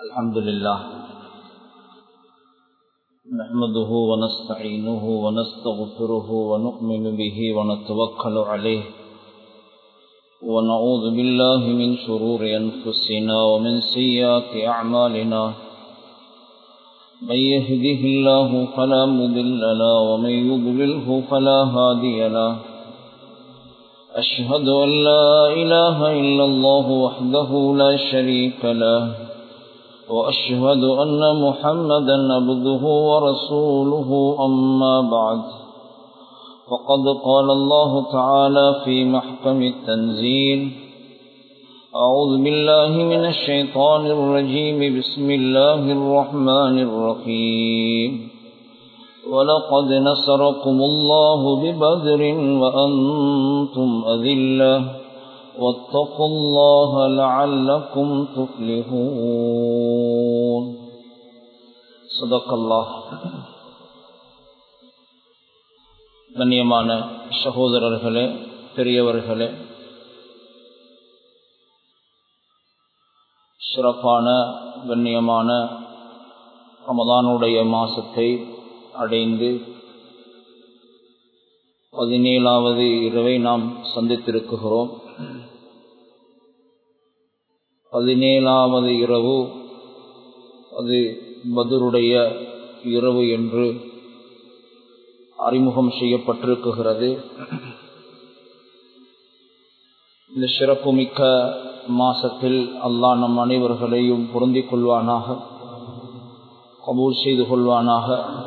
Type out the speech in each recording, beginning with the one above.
الحمد لله نحمده ونستعينه ونستغفره ونؤمن به ونتوكل عليه ونعوذ بالله من شرور أنفسنا ومن سيئات أعمالنا من يهده الله فلا مضل له ومن يضلله فلا هادي له أشهد أن لا إله إلا الله وحده لا شريك له وأشهد أن محمدا عبده ورسوله أما بعد فقد قال الله تعالى في محكم التنزيل أعوذ بالله من الشيطان الرجيم بسم الله الرحمن الرحيم ولقد نصركم الله ببدر وأنتم أذلة واتقوا الله لعلكم تفلحون صدق الله கண்ணியமான சகோதரர்களே பெரியவர்களே சிறப்பான கண்ணியமான ரமதானுடைய மாசத்தை அடைந்து பதினேழாவது இரவை நாம் சந்தித்திருக்கிறோம் பதினேழாவது இரவு அது பதருடைய இரவு என்று அறிமுகம் செய்யப்பட்டிருக்குகிறது இந்த சிறப்புமிக்க மாசத்தில் அல்லாஹ் நம் அனைவர்களையும் பொருந்திக் கொள்வானாக கபூல் செய்து கொள்வானாக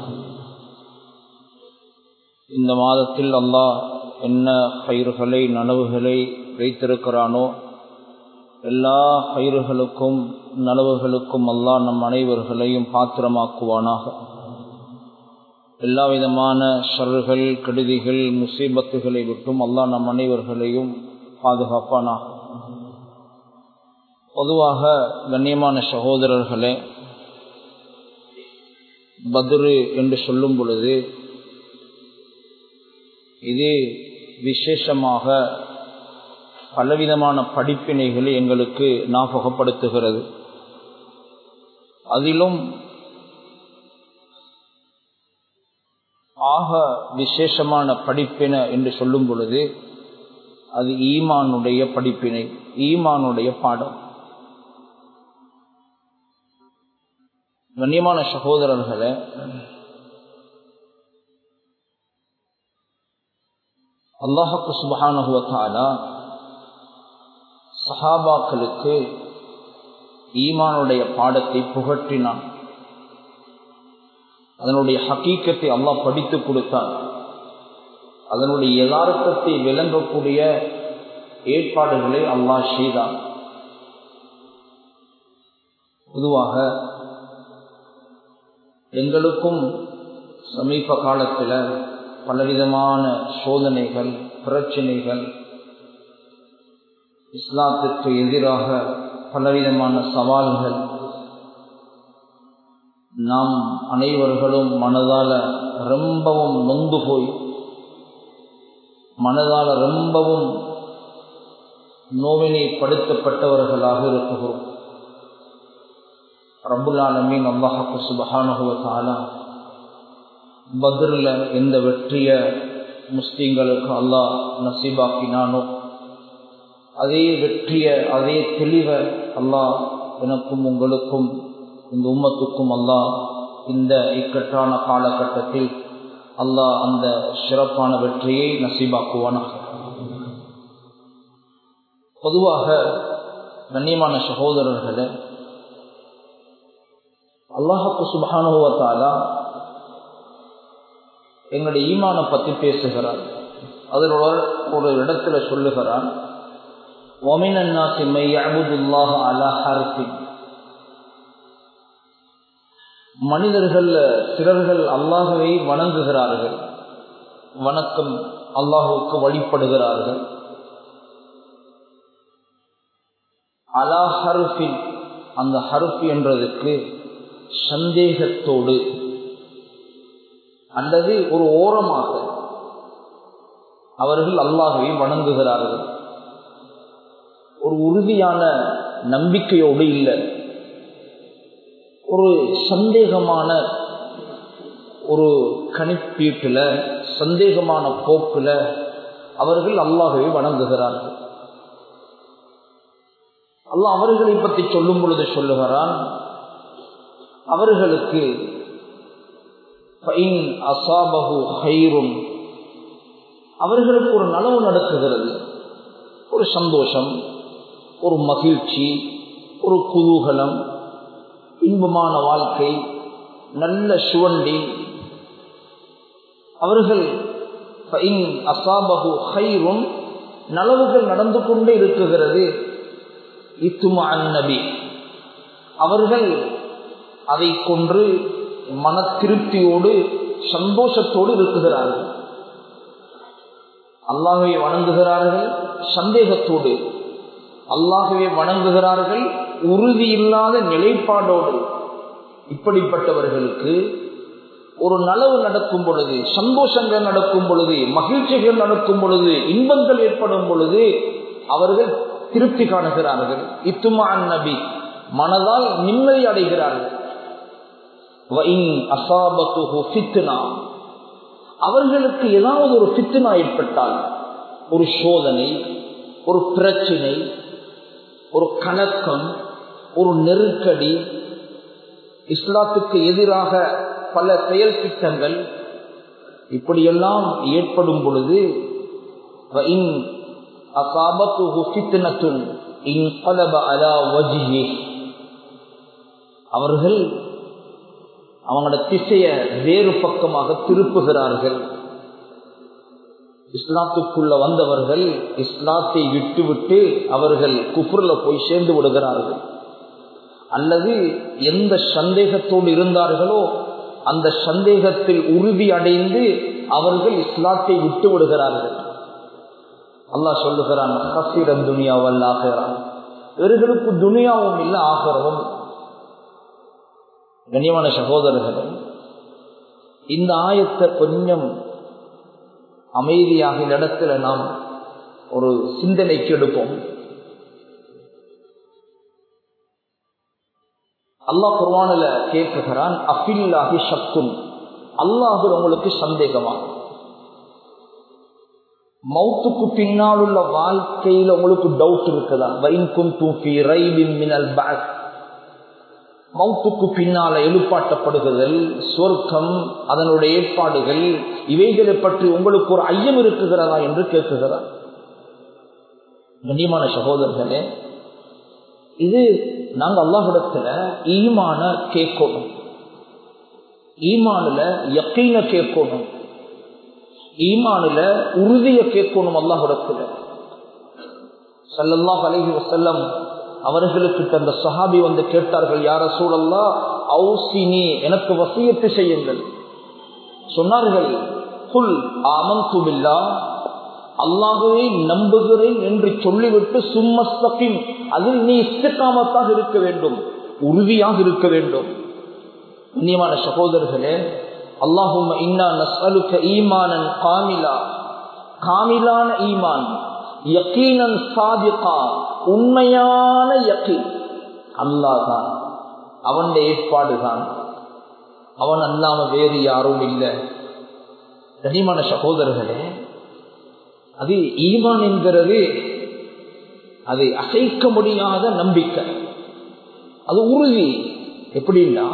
இந்த மாதத்தில் அல்லாஹ் என்ன பயிர்களை நனவுகளை வைத்திருக்கிறானோ எல்லா பயிர்களுக்கும் நனவுகளுக்கும் அல்லாஹ் நம் அனைவர்களையும் பாத்திரமாக்குவானாக எல்லா விதமான ஷர்கள் கெடுதிகள் முசீபத்துகளை விட்டும் அல்லாஹ் நம் அனைவர்களையும் பாதுகாப்பானாக பொதுவாக கண்ணியமான சகோதரர்களே பத்ரு என்று சொல்லும் பொழுது இது விசேஷமாக பலவிதமான படிப்பினைகளை எங்களுக்கு ஞாபகப்படுத்துகிறது அதிலும் ஆக விசேஷமான படிப்பின என்று சொல்லும் பொழுது அது ஈமானுடைய படிப்பினை ஈமானுடைய பாடம் கண்ணியமான சகோதரர்களை அல்லாஹு சுபஹானுவத்தாலா சஹாபாக்களுக்கு ஈமானுடைய பாடத்தை புகற்றினான் அதனுடைய ஹக்கீக்கத்தை அல்லாஹ் படித்து கொடுத்தான் அதனுடைய யதார்த்தத்தை விளங்கக்கூடிய ஏற்பாடுகளை அல்லாஹ் செய்தான் பொதுவாக எங்களுக்கும் சமீப காலத்தில் பலவிதமான சோதனைகள் பிரச்சனைகள் இஸ்லாத்திற்கு எதிராக பலவிதமான சவால்கள் நாம் அனைவர்களும் மனதால ரொம்பவும் நொந்து போய் மனதால ரொம்பவும் நோவினை படுத்தப்பட்டவர்களாக இருக்குகிறோம் ரபுல்லாலமீன் அல்லாஹு சுபஹானுவத்தாலா பத்ரில் எந்த வெற்றிய முஸ்லீம்களுக்கு அல்லாஹ் நசீபாக்கினானோ அதே வெற்றிய அதே தெளிவை அல்லாஹ் எனக்கும் உங்களுக்கும் இந்த உம்மத்துக்கும் அல்லாஹ் இந்த இக்கட்டான காலகட்டத்தில் அல்லாஹ் அந்த சிறப்பான வெற்றியை நசீபாக்குவானாக பொதுவாக கண்ணியமான சகோதரர்களே அல்லாஹாக்கு சுபானுவத்தாலா எங்களுடைய ஈமானை பற்றி பேசுகிறார் அதில் ஒரு இடத்துல சொல்லுகிறான் ஒமினன்னாசி மையபுதுல்லாஹ் அலா ஹர்ஃபின் மனிதர்கள் சிலர்கள் அல்லாஹவை வணங்குகிறார்கள் வணக்கம் அல்லாஹுக்கு வழிபடுகிறார்கள் அலா ஹருஃபின் அந்த ஹருஃப் என்றதுக்கு சந்தேகத்தோடு அல்லது ஒரு ஓரமாக அவர்கள் அல்லாஹவை வணங்குகிறார்கள் ஒரு உறுதியான நம்பிக்கையோடு இல்லை ஒரு சந்தேகமான ஒரு கணிப்பீட்டுல சந்தேகமான போக்குல அவர்கள் அல்லாஹவை வணங்குகிறார்கள் அல்லாஹ் அவர்களை பற்றி சொல்லும் பொழுது சொல்லுகிறான் அவர்களுக்கு அவர்களுக்கு ஒரு நலவு நடக்குகிறது ஒரு சந்தோஷம் ஒரு மகிழ்ச்சி ஒரு குதூகலம் இன்பமான வாழ்க்கை நல்ல சுவண்டி அவர்கள் அசாபகு ஹைரும் நலவுகள் நடந்து கொண்டே இருக்குகிறது இத்துமா நபி அவர்கள் அதை கொன்று மன திருப்தியோடு சந்தோஷத்தோடு இருக்குகிறார்கள் அல்லாஹை வணங்குகிறார்கள் சந்தேகத்தோடு அல்லாகவே வணங்குகிறார்கள் உறுதி இல்லாத நிலைப்பாடோடு இப்படிப்பட்டவர்களுக்கு ஒரு நலவு நடக்கும் பொழுது சந்தோஷங்கள் நடக்கும் பொழுது மகிழ்ச்சிகள் நடக்கும் பொழுது இன்பங்கள் ஏற்படும் பொழுது அவர்கள் திருப்தி காணுகிறார்கள் இத்துமா நபி மனதால் நிம்மதி அடைகிறார்கள் அவர்களுக்கு ஏதாவது ஒரு பித்துனா ஏற்பட்டால் ஒரு சோதனை ஒரு பிரச்சினை ஒரு கலக்கம் ஒரு நெருக்கடி இஸ்லாத்துக்கு எதிராக பல செயல் திட்டங்கள் இப்படியெல்லாம் ஏற்படும் பொழுது அவர்கள் அவங்களோட திசைய வேறு பக்கமாக திருப்புகிறார்கள் இஸ்லாத்துக்குள்ள வந்தவர்கள் இஸ்லாத்தை விட்டு விட்டு அவர்கள் குஃபுர்ல போய் சேர்ந்து விடுகிறார்கள் அல்லது எந்த சந்தேகத்தோடு இருந்தார்களோ அந்த சந்தேகத்தில் உறுதி அடைந்து அவர்கள் இஸ்லாத்தை விட்டு விடுகிறார்கள் அல்லாஹ் சொல்லுகிறான் ஹசீரன் துனியாவல் ஆகிறான் இவர்களுக்கு துனியாவும் இல்லை ஆகிறவும் கண்ணியமான சகோதரர்களே இந்த ஆயத்தை கொஞ்சம் அமைதியாக இந்த இடத்துல நாம் ஒரு சிந்தனைக்கு எடுப்போம் அல்லாஹ் குர்வானில் கேட்குகிறான் அஃபில்லாகி சக்குன் அல்லாஹு உங்களுக்கு சந்தேகமா மௌத்துக்கு பின்னால் உள்ள வாழ்க்கையில் உங்களுக்கு டவுட் இருக்குதா வைன்கும் தூக்கி ரைபின் மினல் பேக் மௌத்துக்கு பின்னால எழுப்பாட்டப்படுகுதல் சொர்க்கம் அதனுடைய ஏற்பாடுகள் இவைகளை பற்றி உங்களுக்கு ஒரு ஐயம் இருக்குகிறதா என்று கேட்குகிறார் கண்ணியமான சகோதரர்களே இது நாங்க அல்லாஹிடத்துல ஈமான கேட்கணும் ஈமானுல யக்கீன கேட்கணும் ஈமானுல உறுதிய கேட்கணும் அல்லாஹிடத்துல சல்லல்லாஹ் அலைஹி வசல்லம் அவர்களுக்கு அந்த சஹாபி வந்து கேட்டார்கள் யார சூழல்லா அவுசினி எனக்கு வசியத்து செய்யுங்கள் சொன்னார்கள் குல் ஆமந்துபில்லா அல்லாகவே நம்புகிறேன் என்று சொல்லிவிட்டு சும்மஸ்தகிம் அதில் நீ இஸ்திகாமத்தாக இருக்க வேண்டும் உறுதியாக இருக்க வேண்டும் கண்ணியமான சகோதரர்களே அல்லாஹும் இன்னா நஸ்அலுக ஈமானன் காமிலா காமிலான ஈமான் யக்கீனன் சாதிகா உண்மையான யக்கீன் அல்லாதான் அவன் ஏற்பாடுதான் அவன் அல்லாம வேறு யாரும் இல்லை கனிமான சகோதரர்களே அது ஈமான் என்கிறது அது அசைக்க முடியாத நம்பிக்கை அது உறுதி எப்படின்னா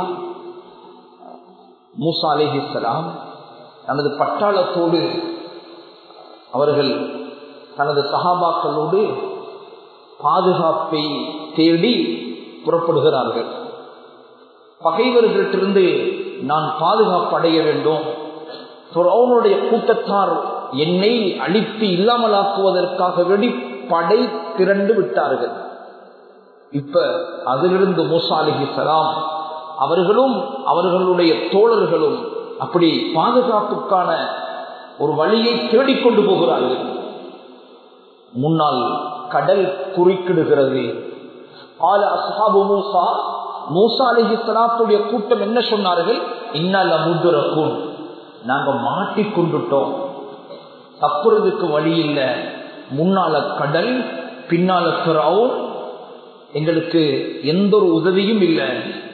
மூசா அலிஹிஸ்லாம் தனது பட்டாளத்தோடு அவர்கள் தனது சகாபாக்களோடு பாதுகாப்பை தேடி புறப்படுகிறார்கள் பகைவர்களிட்டிருந்து நான் பாதுகாப்பு அடைய வேண்டும் அவனுடைய கூட்டத்தார் என்னை அழித்து இல்லாமலாக்குவதற்காக வேண்டி படை திரண்டு விட்டார்கள் இப்ப அதிலிருந்து மூசா அலிஹி சலாம் அவர்களும் அவர்களுடைய தோழர்களும் அப்படி பாதுகாப்புக்கான ஒரு வழியை தேடிக்கொண்டு போகிறார்கள் முன்னால் கடல் குறுக்கிடுகிறது ஆல அஸ்ஹாபு மூசா மூசா அலிஹி சலாத்துடைய கூட்டம் என்ன சொன்னார்கள் இன்னால முதுரக்கும் நாங்க மாட்டிக்கொண்டுட்டோம் தப்புறதுக்கு வழி இல்லை முன்னால கடல் பின்னால பிறவும் எங்களுக்கு எந்த ஒரு உதவியும் இல்லை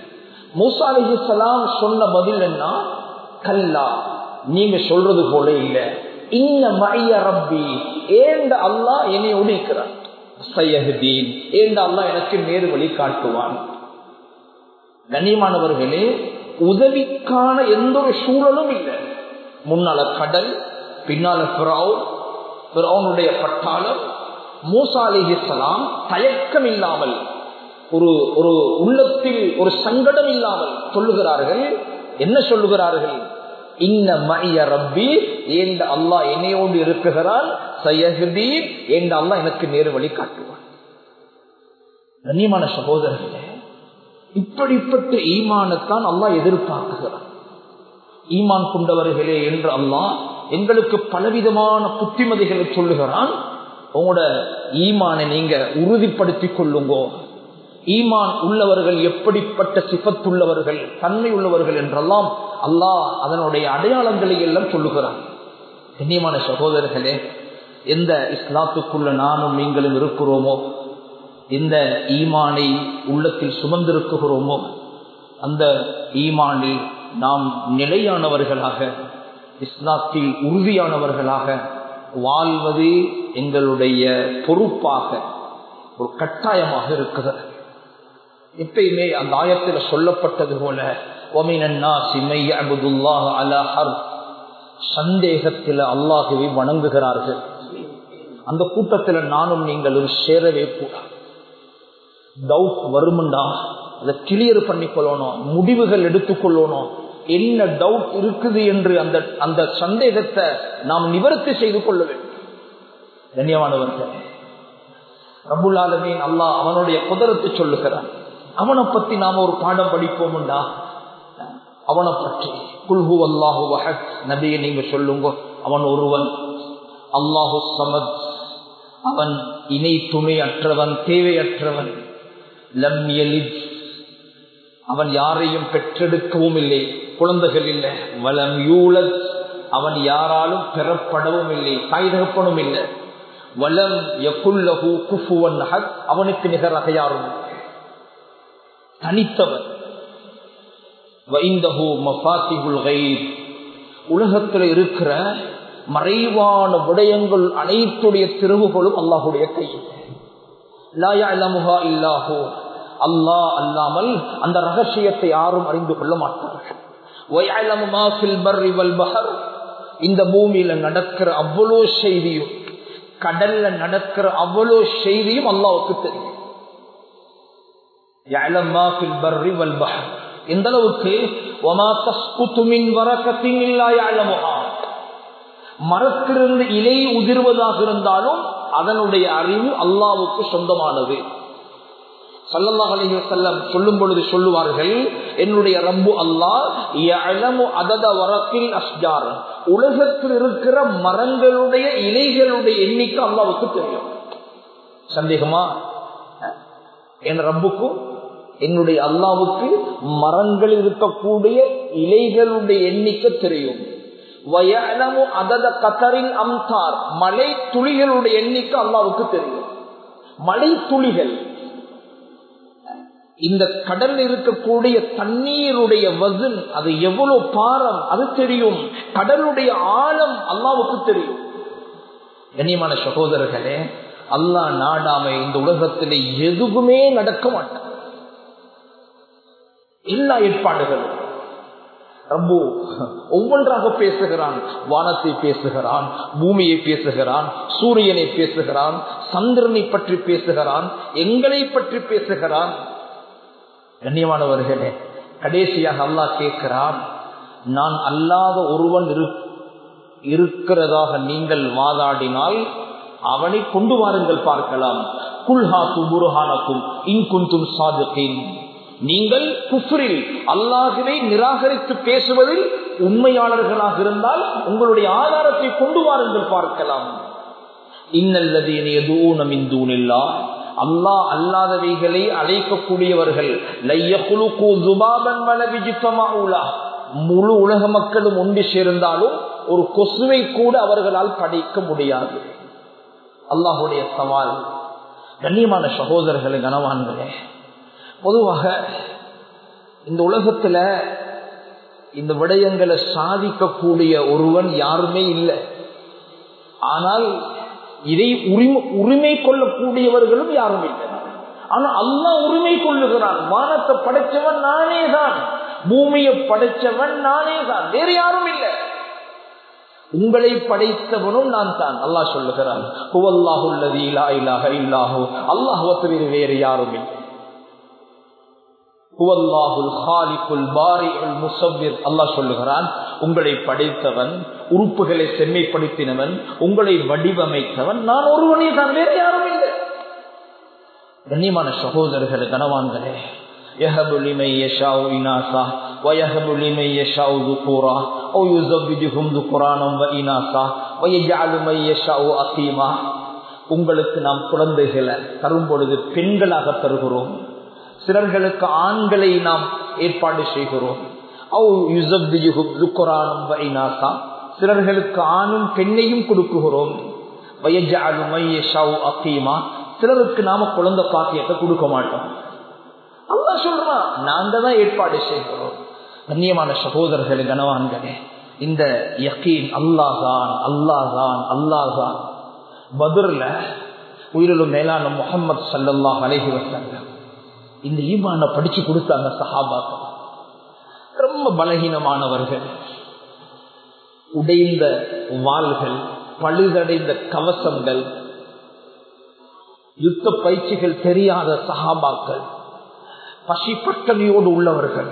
மூசா அலிஹலாம் சொன்ன பதில் என்ன கல்லா நீங்க சொல்றது போல இல்ல இன்ன மைய ரப்பி ஏண்ட அல்லாஹ் என்னை உடைக்கிறான் சையஹதீன் ஏண்ட அல்லாஹ் எனக்கு நேரு வழி காட்டுவான் கண்ணியமானவர்களே உதவிக்கான எந்த ஒரு சூழலும் இல்லை முன்னால கடல் பின்னால பிறவுனுடைய பட்டாளம் மூசா அலிஹலாம் தயக்கம் இல்லாமல் ஒரு ஒரு உள்ளத்தில் ஒரு சங்கடம் இல்லாமல் சொல்லுகிறார்கள் என்ன சொல்லுகிறார்கள் இன்ன மைய ரப்பி ஏந்த அல்லாஹ் என்னையோடு இருக்குகிறான் சயஹதீன் ஏந்த அல்லாஹ் எனக்கு நேரு வழி காட்டுவான் கண்ணியமான சகோதரர்களே இப்படிப்பட்ட ஈமானத்தான் அல்லாஹ் எதிர்பார்க்குகிறான் ஈமான் கொண்டவர்களே என்று அல்லாஹ் எங்களுக்கு பலவிதமான புத்திமதிகளை சொல்லுகிறான் உங்களோட ஈமானை நீங்க உறுதிப்படுத்திக் கொள்ளுங்கோ ஈமான் உள்ளவர்கள் எப்படிப்பட்ட சிபத்துள்ளவர்கள் தன்மை உள்ளவர்கள் என்றெல்லாம் அல்லாஹ் அதனுடைய அடையாளங்களை எல்லாம் சொல்லுகிறான் கண்ணியமான சகோதரர்களே எந்த இஸ்லாத்துக்குள்ள நானும் நீங்களும் இருக்கிறோமோ எந்த ஈமானை உள்ளத்தில் சுமந்திருக்குகிறோமோ அந்த ஈமானில் நாம் நிலையானவர்களாக இஸ்லாத்தில் உறுதியானவர்களாக வாழ்வது எங்களுடைய பொறுப்பாக ஒரு கட்டாயமாக இருக்கிறது எப்பயுமே அந்த ஆயத்தில் சொல்லப்பட்டது போல சந்தேகத்தில் அல்லாகவே வணங்குகிறார்கள் அந்த கூட்டத்தில் நானும் நீங்களும் சேரவே கூடாது டவுட் வருமுண்டா அதை கிளியர் பண்ணிக்கொள்ளணும் முடிவுகள் எடுத்துக்கொள்ளணும் என்ன டவுட் இருக்குது என்று அந்த அந்த சந்தேகத்தை நாம் நிவர்த்தி செய்து கொள்ள வேண்டும் கண்ணியமானவர்கள் ரபுல்லாலுமீன் அல்லாஹ் அவனுடைய குதிரத்தை சொல்லுகிறான் அவனை பத்தி நாம ஒரு பாடம் படிப்போம்டா அவனை பற்றி குல்ஹு அல்லாஹு வஹத் நபியை நீங்க சொல்லுங்க அவன் ஒருவன் அல்லாஹு சமத் அவன் இணை துணை அற்றவன் தேவையற்றவன் லம் எலித் அவன் யாரையும் பெற்றெடுக்கவும் இல்லை குழந்தைகள் இல்லை வலம் யூழத் அவன் யாராலும் பெறப்படவும் இல்லை தாய் தகப்பனும் இல்லை வலம் யகுல்லஹு குஃபுவன் ஹத் அவனுக்கு நிகராக யாரும் தனித்தவன் வைந்தஹு மஃபாத்திகுல் கைப் உலகத்தில் இருக்கிற மறைவான விடயங்கள் அனைத்துடைய திருவுகளும் அல்லாஹுடைய கையில் இல்லாஹோ அல்லாஹ் அல்லாமல் அந்த ரகசியத்தை யாரும் அறிந்து கொள்ள மாட்டார்கள் இந்த பூமியில நடக்கிற அவ்வளோ செய்தியும் கடல்ல நடக்கிற அவ்வளோ செய்தியும் அல்லாவுக்கு தெரியும் எந்த அளவுக்கு மரத்திலிருந்து இலை உதிர்வதாக இருந்தாலும் அதனுடைய அறிவு அல்லாவுக்கு சொந்தமானது சல்லல்லாஹ் அலைஹி வஸல்லம் சொல்லும் பொழுது சொல்லுவார்கள் என்னுடைய ரப்பு அல்லாஹ் அதத வரத்தில் அஸ்ஜார் உலகத்தில் இருக்கிற மரங்களுடைய இலைகளுடைய எண்ணிக்கை அல்லாவுக்கு தெரியும் சந்தேகமா என் ரப்புக்கும் என்னுடைய அல்லாவுக்கு மரங்கள் இருக்கக்கூடிய இலைகளுடைய எண்ணிக்கை தெரியும் வயலமு அதத கத்தரின் அம்தார் மலை துளிகளுடைய எண்ணிக்கை அல்லாவுக்கு தெரியும் மலை துளிகள் இந்த கடல்ல இருக்கக்கூடிய தண்ணீருடைய வசன் அது எவ்வளவு பாரம் அது தெரியும் கடலுடைய ஆழம் அல்லாவுக்கு தெரியும் கண்ணியமான சகோதரர்களே அல்லாஹ் நாடாம இந்த உலகத்திலே எதுவுமே நடக்க மாட்டான் எல்லா ஏற்பாடுகளும் ரப்பு ஒவ்வொன்றாக பேசுகிறான் வானத்தை பேசுகிறான் பூமியை பேசுகிறான் சூரியனை பேசுகிறான் சந்திரனை பற்றி பேசுகிறான் எங்களை பற்றி பேசுகிறான் கண்ணியமானவர்களே கடைசியாக அல்லாஹ் கேட்கிறான் நான் அல்லாத ஒருவன் இருக்கிறதாக நீங்கள் வாதாடினால் அவனை கொண்டு வாருங்கள் பார்க்கலாம் குல்ஹா துபுருஹானக்கும் இன்குந்தும் சாதுகின் நீங்கள் குஃப்ரில் அல்லாஹுவை நிராகரித்து பேசுவதில் உண்மையாளர்களாக இருந்தால் உங்களுடைய ஆதாரத்தை கொண்டு வாருங்கள் பார்க்கலாம் இன்னல்லதீன் எதுவும் இந்தூனில்லா அல்லாஹ் அல்லாதவைகளை அழைக்கக்கூடியவர்கள் முழு உலக மக்களும் ஒன்று சேர்ந்தாலும் ஒரு கொசுவை கூட அவர்களால் படைக்க முடியாது அல்லாஹுடைய சவால் கண்ணியமான சகோதரர்களை கனவான்களே பொதுவாக இந்த உலகத்துல இந்த விடயங்களை சாதிக்கக்கூடிய ஒருவன் யாருமே இல்லை ஆனால் இதை உரிமை உரிமை கொள்ளக்கூடியவர்களும் யாரும் இல்லை ஆனா அல்லா உரிமை கொள்ளுகிறான் வானத்தை படைச்சவன் நானே தான் பூமியை படைச்சவன் நானே தான் வேறு யாரும் இல்லை உங்களை படைத்தவனும் நான் தான் அல்லாஹ் சொல்லுகிறான் அல்லாஹுவ தவிர வேறு யாரும் இல்லை அல்லாஹ் சொல்லுகிறான் உங்களை படைத்தவன் உறுப்புகளை செம்மைப்படுத்தினவன் உங்களை வடிவமைத்தவன் நான் ஒருவனே தான் வேறு யாரும் இல்லை கண்ணியமான சகோதரர்கள் கனவான்களே يهب لمن يشاء إناثا ويهب لمن يشاء ذكورا أو يزوجهم ذكرانا وإناثا ويجعل من يشاء أقيما உங்களுக்கு நாம் குழந்தைகளை தரும் பொழுது பெண்களாக தருகிறோம் சிலர்களுக்கு ஆண்களை நாம் ஏற்பாடு செய்கிறோம் சிலர்களுக்கு ஆணும் பெண்ணையும் கொடுக்குகிறோம் சிலருக்கு நாம குழந்தை பாக்கியத்தை கொடுக்க மாட்டோம் அல்லா சொல்றான் நாங்க தான் ஏற்பாடு செய்கிறோம் கண்ணியமான சகோதரர்களே கனவான்களே இந்த யக்கீன் அல்லாஹான் அல்லாஹான் அல்லாஹான் பதுர்ல உயிரிலும் மேலான முகமது சல்லாஹ் அலஹி வசல்லம் இந்த ஈமான படிச்சு கொடுத்தாங்க சஹாபாக்கள் ரொம்ப பலகீனமானவர்கள் உடைந்த வாள்கள் பழுதடைந்த கவசங்கள் யுத்த பயிற்சிகள் தெரியாத சஹாபாக்கள் பசி பட்டணியோடு உள்ளவர்கள்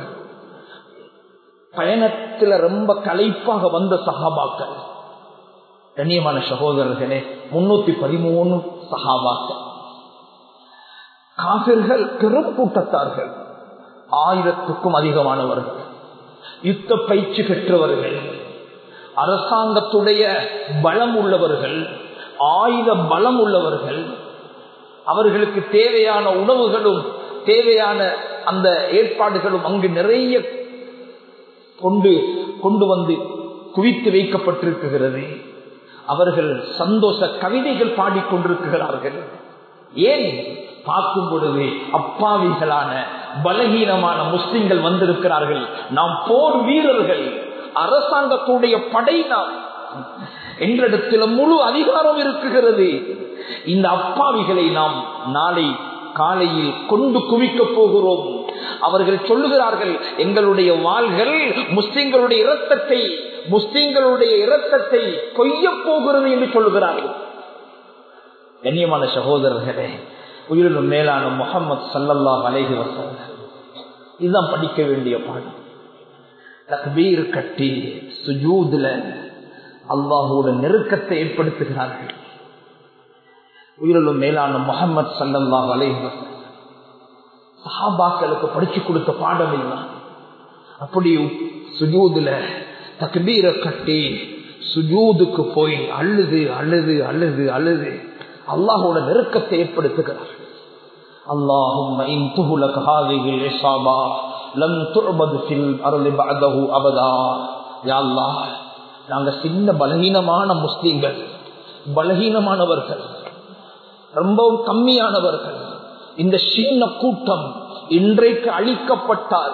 பயணத்துல ரொம்ப களைப்பாக வந்த சகாபாக்கள் கண்ணியமான சகோதரர்களே முன்னூத்தி பதிமூணு சகாபாக்கள் காவிர்கள் பெரும் கூட்டத்தார்கள் ஆயிரத்துக்கும் அதிகமானவர்கள் யுத்த பயிற்சி பெற்றவர்கள் அரசாங்கத்துடைய பலம் உள்ளவர்கள் ஆயுத பலம் உள்ளவர்கள் அவர்களுக்கு தேவையான உணவுகளும் தேவையான அந்த ஏற்பாடுகளும் அங்கு நிறைய கொண்டு கொண்டு வந்து குவித்து வைக்கப்பட்டிருக்கிறது அவர்கள் சந்தோஷ கவிதைகள் பாடிக்கொண்டிருக்கிறார்கள் ஏன் பார்க்கும் பொழுது அப்பாவிகளான பலகீனமான முஸ்லிம்கள் வந்திருக்கிறார்கள் நாம் போர் வீரர்கள் அரசாங்கத்துடைய படை நாம் என்றிடத்தில் முழு அதிகாரம் இருக்குகிறது இந்த அப்பாவிகளை நாம் நாளை காலையில் கொண்டு குவிக்க போகிறோம் அவர்கள் சொல்லுகிறார்கள் எங்களுடைய வாள்கள் முஸ்லிம்களுடைய இரத்தத்தை முஸ்லிம்களுடைய இரத்தத்தை கொய்ய போகிறது என்று சொல்லுகிறார்கள் கண்ணியமான சகோதரர்களே உயிரினும் மேலான முகமது சல்லல்லாஹ் அலைஹி வசல்லம் இதுதான் படிக்க வேண்டிய பாடம் தக்பீர் கட்டி சுஜூதுல அல்லாஹோட நெருக்கத்தை ஏற்படுத்துகிறார்கள் உயிரிலும் மேலான முகமது சல்லல்லாஹ் அலைஹி வசல்லம் சஹாபாக்களுக்கு படிச்சு கொடுத்த பாடம் இல்லை அப்படி சுஜூதுல தக்பீரை கட்டி சுஜூதுக்கு போய் அழுது அழுது அழுது அழுது அல்லாஹோட நெருக்கத்தை ஏற்படுத்துகிறார் اللهم إن تهلك هذه العصابة لم تعبد في الأرض بعده أبدا يا الله நாங்க சின்ன பலகீனமான முஸ்லீம்கள் பலகீனமானவர்கள் ரொம்பவும் கம்மியானவர்கள் இந்த சின்ன கூட்டம் இன்றைக்கு அழிக்கப்பட்டால்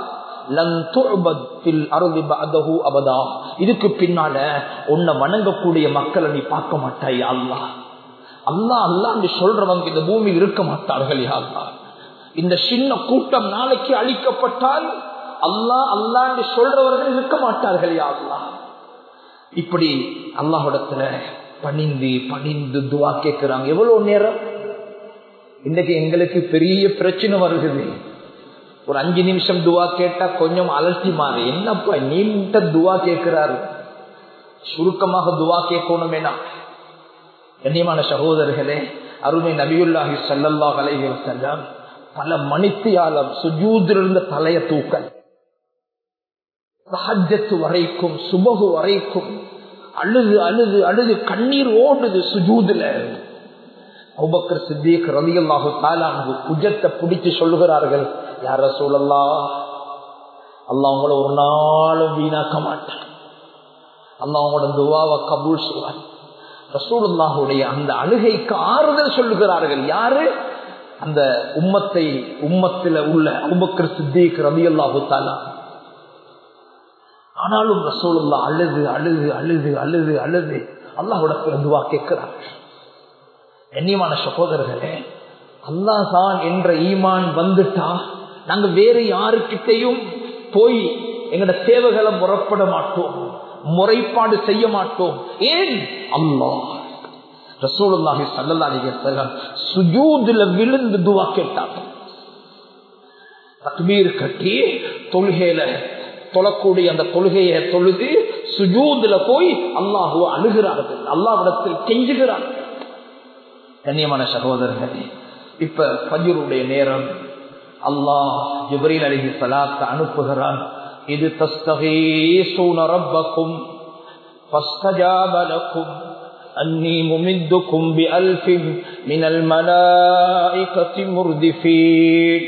அபதா இதுக்கு பின்னால உன்னை வணங்கக்கூடிய மக்களை நீ பார்க்க மாட்டாய் அல்லா அல்லா அல்லான்னு சொல்றவங்க இந்த பூமியில் இருக்க மாட்டார்கள் அல்லா இந்த சின்ன கூட்டம் நாளைக்கு அழிக்கப்பட்டால் அல்லா அல்லான்னு சொல்றவர்கள் இருக்க மாட்டார்கள் அல்லா இப்படி அல்லாஹிடத்துல பணிந்து பணிந்து துவா கேட்கிறாங்க எவ்வளவு நேரம் இன்னைக்கு எங்களுக்கு பெரிய பிரச்சனை வருகிறது ஒரு அஞ்சு நிமிஷம் துவா கேட்டா கொஞ்சம் அலசி மாறு என்னப்பா நீண்ட துவா கேட்கிறாரு சுருக்கமாக துவா கேட்கணுமேனா கண்ணியமான சகோதரர்களே அருமை நபியுல்லாஹி சல்லல்லாஹ் அலைஹி வஸல்லம் பல மணித்தியாலம் சுஜூதிலிருந்த தலைய தூக்கல் சஹஜத்து வரைக்கும் சுபகு வரைக்கும் அழுது அழுது அழுது கண்ணீர் ஓடுது சுஜூதுல அபுபக்கர் சித்திக் ரலியல்லாஹு தாலானு குஜத்தை பிடிச்சு சொல்லுகிறார்கள் யார சூழல்லா அல்லாஹ் உங்களை ஒரு நாளும் வீணாக்க மாட்டான் அல்லாஹ் உங்களோட துவாவை கபூல் செய்வான் ரசூலுல்லாஹுடைய அந்த அழுகைக்கு ஆறுதல் சொல்லுகிறார்கள் யாரு அந்த உம்மத்தை உம்மத்தில உள்ள அபுபக்கர் சித்திக் ரவி அல்லாஹு தாலா ஆனாலும் ரசூலுல்லா அழுது அழுது அழுது அழுது அழுது அல்லாஹ்விடத்தில் துவா கேட்கிறார் கண்ணியமான சகோதரர்களே அல்லாஹ் தான் என்ற ஈமான் வந்துட்டா நாங்க வேறு யாருக்கிட்டையும் போய் எங்கட தேவைகளை முறப்பட மாட்டோம் முறைப்பாடு செய்ய மாட்டோம் ஏன் அல்லாஹ் ரசூலுல்லாஹி ஸல்லல்லாஹு அலைஹி வஸல்லம் சுஜூதுல விழுந்து துவா கேட்டாங்க தக்பீர் கட்டி தொழுகையில தொழக்கூடிய அந்த தொழுகையை தொழுது சுஜூதுல போய் அல்லாஹுவ அழுகிறார்கள் அல்லாஹ்விடத்தில் கெஞ்சுகிறார்கள் கண்ணியமான சகோதரர்களே இப்ப பஜருடைய நேரம் அல்லாஹ் ஜிப்ரீல் அலிஹி சலாத்தை அனுப்புகிறான் இது தஸ்தகீசூன ரப்பக்கும் فاستجاب لكم أني ممدكم بألف من الملائكة مردفين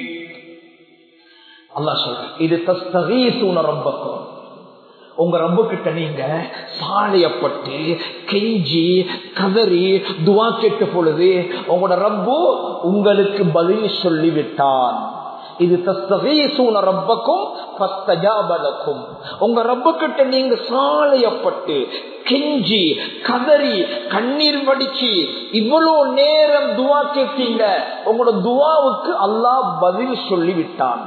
الله சொல்ற இது தஸ்தகீசூன ரப்பக்கும் உங்க ரப்பு கிட்ட நீங்க சாலையப்பட்டு கெஞ்சி கதறி துவா கேட்ட பொழுது உங்களோட ரப்பு உங்களுக்கு பதில் சொல்லிவிட்டான் இது தஸ்தகீசூன ரப்பக்கும் பஸ்தஜாபலக்கும் உங்க ரப்பு கிட்ட நீங்க சாலையப்பட்டு கெஞ்சி கதறி கண்ணீர் வடிச்சு இவ்வளவு நேரம் துவா கேட்டீங்க உங்களோட துவாவுக்கு அல்லாஹ் பதில் சொல்லிவிட்டான்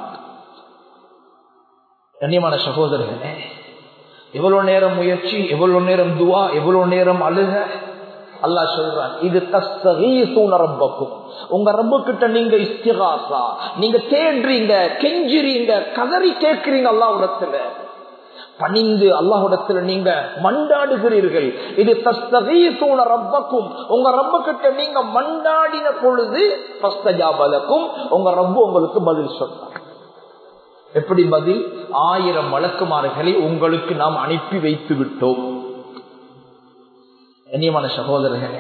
கண்ணியமான சகோதரர்களே எவ்வளவு நேரம் முயற்சி எவ்வளவு நேரம் துவா எவ்வளவு நேரம் அழுக அல்லா சொல்றான் இது தஸ்தகீசூன ரப்பக்கும் உங்க ரப்பு கிட்ட நீங்க இஸ்திகாசா நீங்க தேடுறீங்க கெஞ்சுறீங்க கதறி கேட்கிறீங்க அல்லாஹ்விடத்துல பணிந்து அல்லாஹ்விடத்துல நீங்க மண்டாடுகிறீர்கள் இது தஸ்தகீசூன ரப்பக்கும் உங்க ரப்பு கிட்ட நீங்க மண்டாடின பொழுது பஸ்தஜாபலக்கும் உங்க ரப்பு உங்களுக்கு பதில் சொல்றாங்க எப்படி பதில் ஆயிரம் வழக்குமாறுகளை உங்களுக்கு நாம் அனுப்பி வைத்து விட்டோம் கண்ணியமான சகோதரர்களே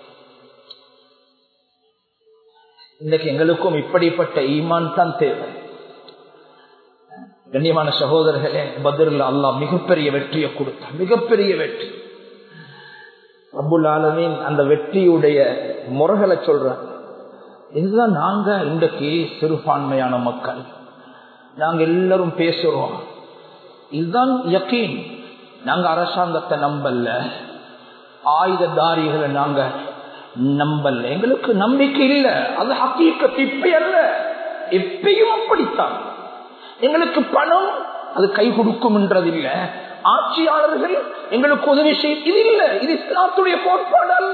இன்றைக்கு எங்களுக்கும் இப்படிப்பட்ட ஈமான் தான் தேவை கண்ணியமான சகோதரர்களே பதில் அல்லாஹ் மிகப்பெரிய வெற்றியை கொடுத்தார் மிகப்பெரிய வெற்றி அபுல் ஆலமின் அந்த வெற்றியுடைய முறைகளை சொல்றாங்க இதுதான் நாங்க இன்றைக்கு சிறுபான்மையான மக்கள் நாங்க எல்லாரும் பேசுறோம் இதுதான் யக்கீன் நாங்க அரசாங்கத்தை நம்பல ஆயுததாரிகளை நாங்க நம்பல எங்களுக்கு நம்பிக்கை இல்லை அது ஹக்கீக்கத்து இப்ப அல்ல எப்பயும் அப்படித்தான் எங்களுக்கு பணம் அது கை கொடுக்கும் என்றதில்ல ஆட்சியாளர்கள் எங்களுக்கு உதவி செய்ய இது இல்லை இது இஸ்லாத்துடைய கோட்பாடு அல்ல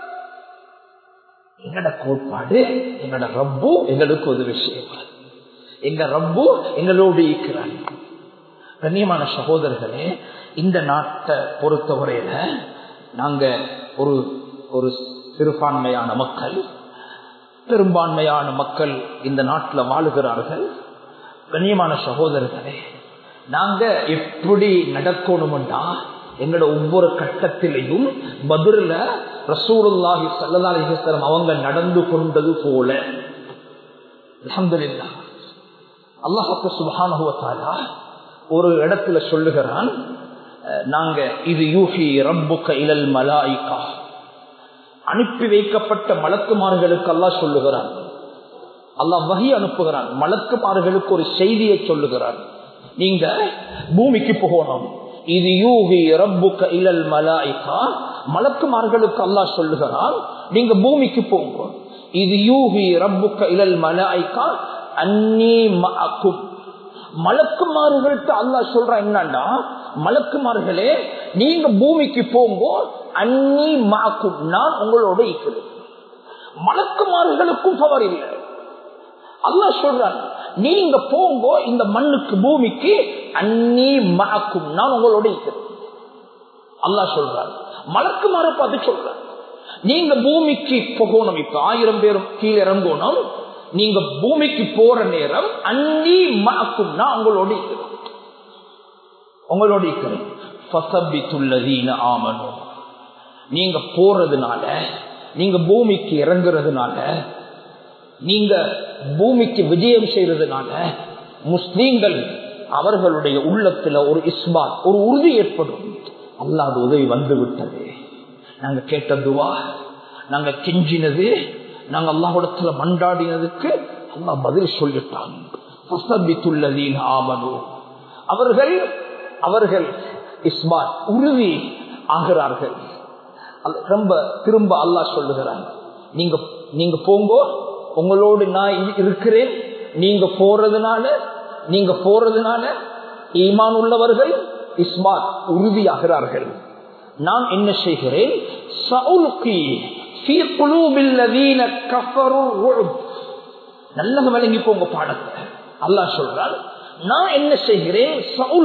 எங்கட கோட்பாடு எங்கட ரப்பு எங்களுக்கு உதவி செய்வார் எங்க ரப்பு எங்களோடு இருக்கிறார் கண்ணியமான சகோதரர்களே இந்த நாட்டை பொறுத்தவரையில நாங்க ஒரு ஒரு சிறுபான்மையான மக்கள் பெரும்பான்மையான மக்கள் இந்த நாட்டில் வாழுகிறார்கள் கண்ணியமான சகோதரர்களே நாங்க எப்படி நடக்கணும்டா எங்களோட ஒவ்வொரு கட்டத்திலையும் பதில ரசூலுல்லாஹி சல்லா அலிஹலம் அவங்க நடந்து கொண்டது போல அலமதுல்லா அல்லாஹு சுபானுவத்தாலா ஒரு இடத்துல சொல்லுகிறான் நாங்க இது யூஹி ரப்புக்க இலல் மலாய்கா அனுப்பி வைக்கப்பட்ட மலக்குமார்களுக்கு அல்லாஹ் சொல்லுகிறான் அல்லாஹ் வகி அனுப்புகிறான் மலக்குமார்களுக்கு ஒரு செய்தியை சொல்லுகிறான் நீங்க பூமிக்கு போகணும் இது யூஹி ரப்புக்க இலல் மலாய்கா மலக்குமார்களுக்கு அல்லாஹ் சொல்லுகிறான் நீங்க பூமிக்கு போங்க இது யூஹி ரப்புக்க இலல் மலாய்கா அன்னி மஅக்கும் மலக்குமார்கள்ட்ட அல்லாஹ் சொல்ற என்னன்னா மலக்குமார்களே நீங்க பூமிக்கு போங்க அன்னி மாக்கும் நான் உங்களோட இருக்கிறேன் மலக்குமார்களுக்கும் பவர் இல்லை அல்லாஹ் சொல்றான் நீங்க போங்க இந்த மண்ணுக்கு பூமிக்கு அன்னி மாக்கும் நான் உங்களோட இருக்கிறேன் அல்லாஹ் சொல்றான் மலக்குமார பார்த்து சொல்றான் நீங்க பூமிக்கு போகணும் இப்ப ஆயிரம் பேரும் கீழே இறங்கணும் நீங்க பூமிக்கு போற நேரம் அன்னி மாக்கும் நான் உங்களோட இருக்கிறேன் உங்களோட இருக்கிறேன் ஆமனும் நீங்க போறதுனால நீங்க பூமிக்கு இறங்குறதுனால நீங்க பூமிக்கு விஜயம் செய்யறதுனால முஸ்லீம்கள் அவர்களுடைய உள்ளத்துல ஒரு இஸ்பாத் ஒரு உறுதி ஏற்படும் அல்லாத உதவி வந்து விட்டது நாங்க கேட்டதுவா நாங்க கெஞ்சினது நாங்க அல்லாஹிடத்துல மண்டாடினதுக்கு அல்லா பதில் சொல்லிட்டான் ஆமனு அவர்கள் அவர்கள் இஸ்மாத் உறுதி ஆகிறார்கள் ரொம்ப திரும்ப அல்லாஹ் சொல்லுகிறாங்க நீங்க நீங்க போங்கோ உங்களோடு நான் இருக்கிறேன் நீங்க போறதுனால நீங்க போறதுனால ஈமான் உள்ளவர்கள் இஸ்மாத் உறுதியாகிறார்கள் நான் என்ன செய்கிறேன் நல்ல விளங்கி போங்க பாடத்தை அல்லாஹ் சொல்றால் நான் என்ன செய்கிறேன்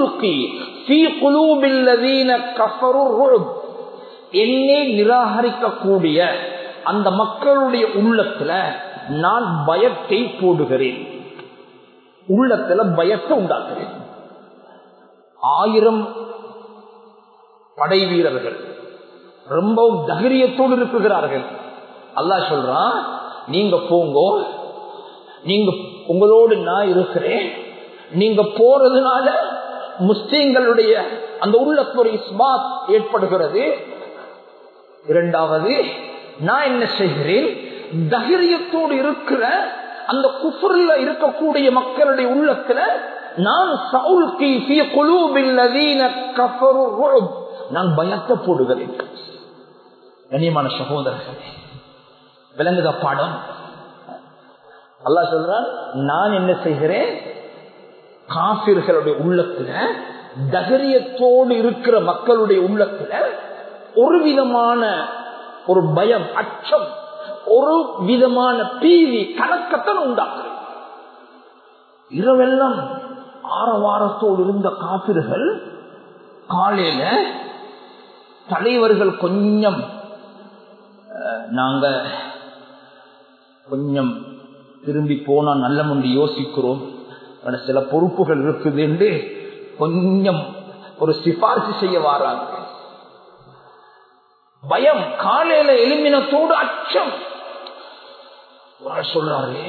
என்னை நிராகரிக்கக்கூடிய அந்த மக்களுடைய உள்ளத்துல நான் பயத்தை போடுகிறேன் உள்ளத்துல பயத்தை உண்டாக்குறேன் ஆயிரம் படை வீரர்கள் ரொம்பவும் தைரியத்தோடு இருக்குகிறார்கள் அல்லாஹ் சொல்றான் நீங்க போங்கோ நீங்க உங்களோடு நான் இருக்கிறேன் நீங்க போறதுனால முஸ்லீம்களுடைய அந்த உள்ளத்துறை ஸ்மாத் ஏற்படுகிறது இரண்டாவது நான் என்ன செய்கிறேன் தைரியத்தோடு இருக்கிற அந்த குஃபுர்ல இருக்கக்கூடிய மக்களுடைய உள்ளத்துல நான் நான் பயத்தை போடுகிறேன் கண்ணியமான சகோதரர்களே விளங்குத பாடம் அல்லா சொல்றான் நான் என்ன செய்கிறேன் காபிர்களுடைய உள்ளத்துல தைரியத்தோடு இருக்கிற மக்களுடைய உள்ளத்துல ஒரு விதமான ஒரு பயம் அச்சம் ஒரு விதமான பீதி கணக்கத்தான் உண்டாக்குறது இரவெல்லாம் ஆரவாரத்தோடு இருந்த காப்பிர்கள் காலையில தலைவர்கள் கொஞ்சம் நாங்க கொஞ்சம் திரும்பி போனா நல்ல முண்டி யோசிக்கிறோம் சில பொறுப்புகள் இருக்குது என்று கொஞ்சம் ஒரு சிபாரிசு செய்ய வாராங்க பயம் காலையில எலுமினத்தோடு அச்சம் சொல்றாரு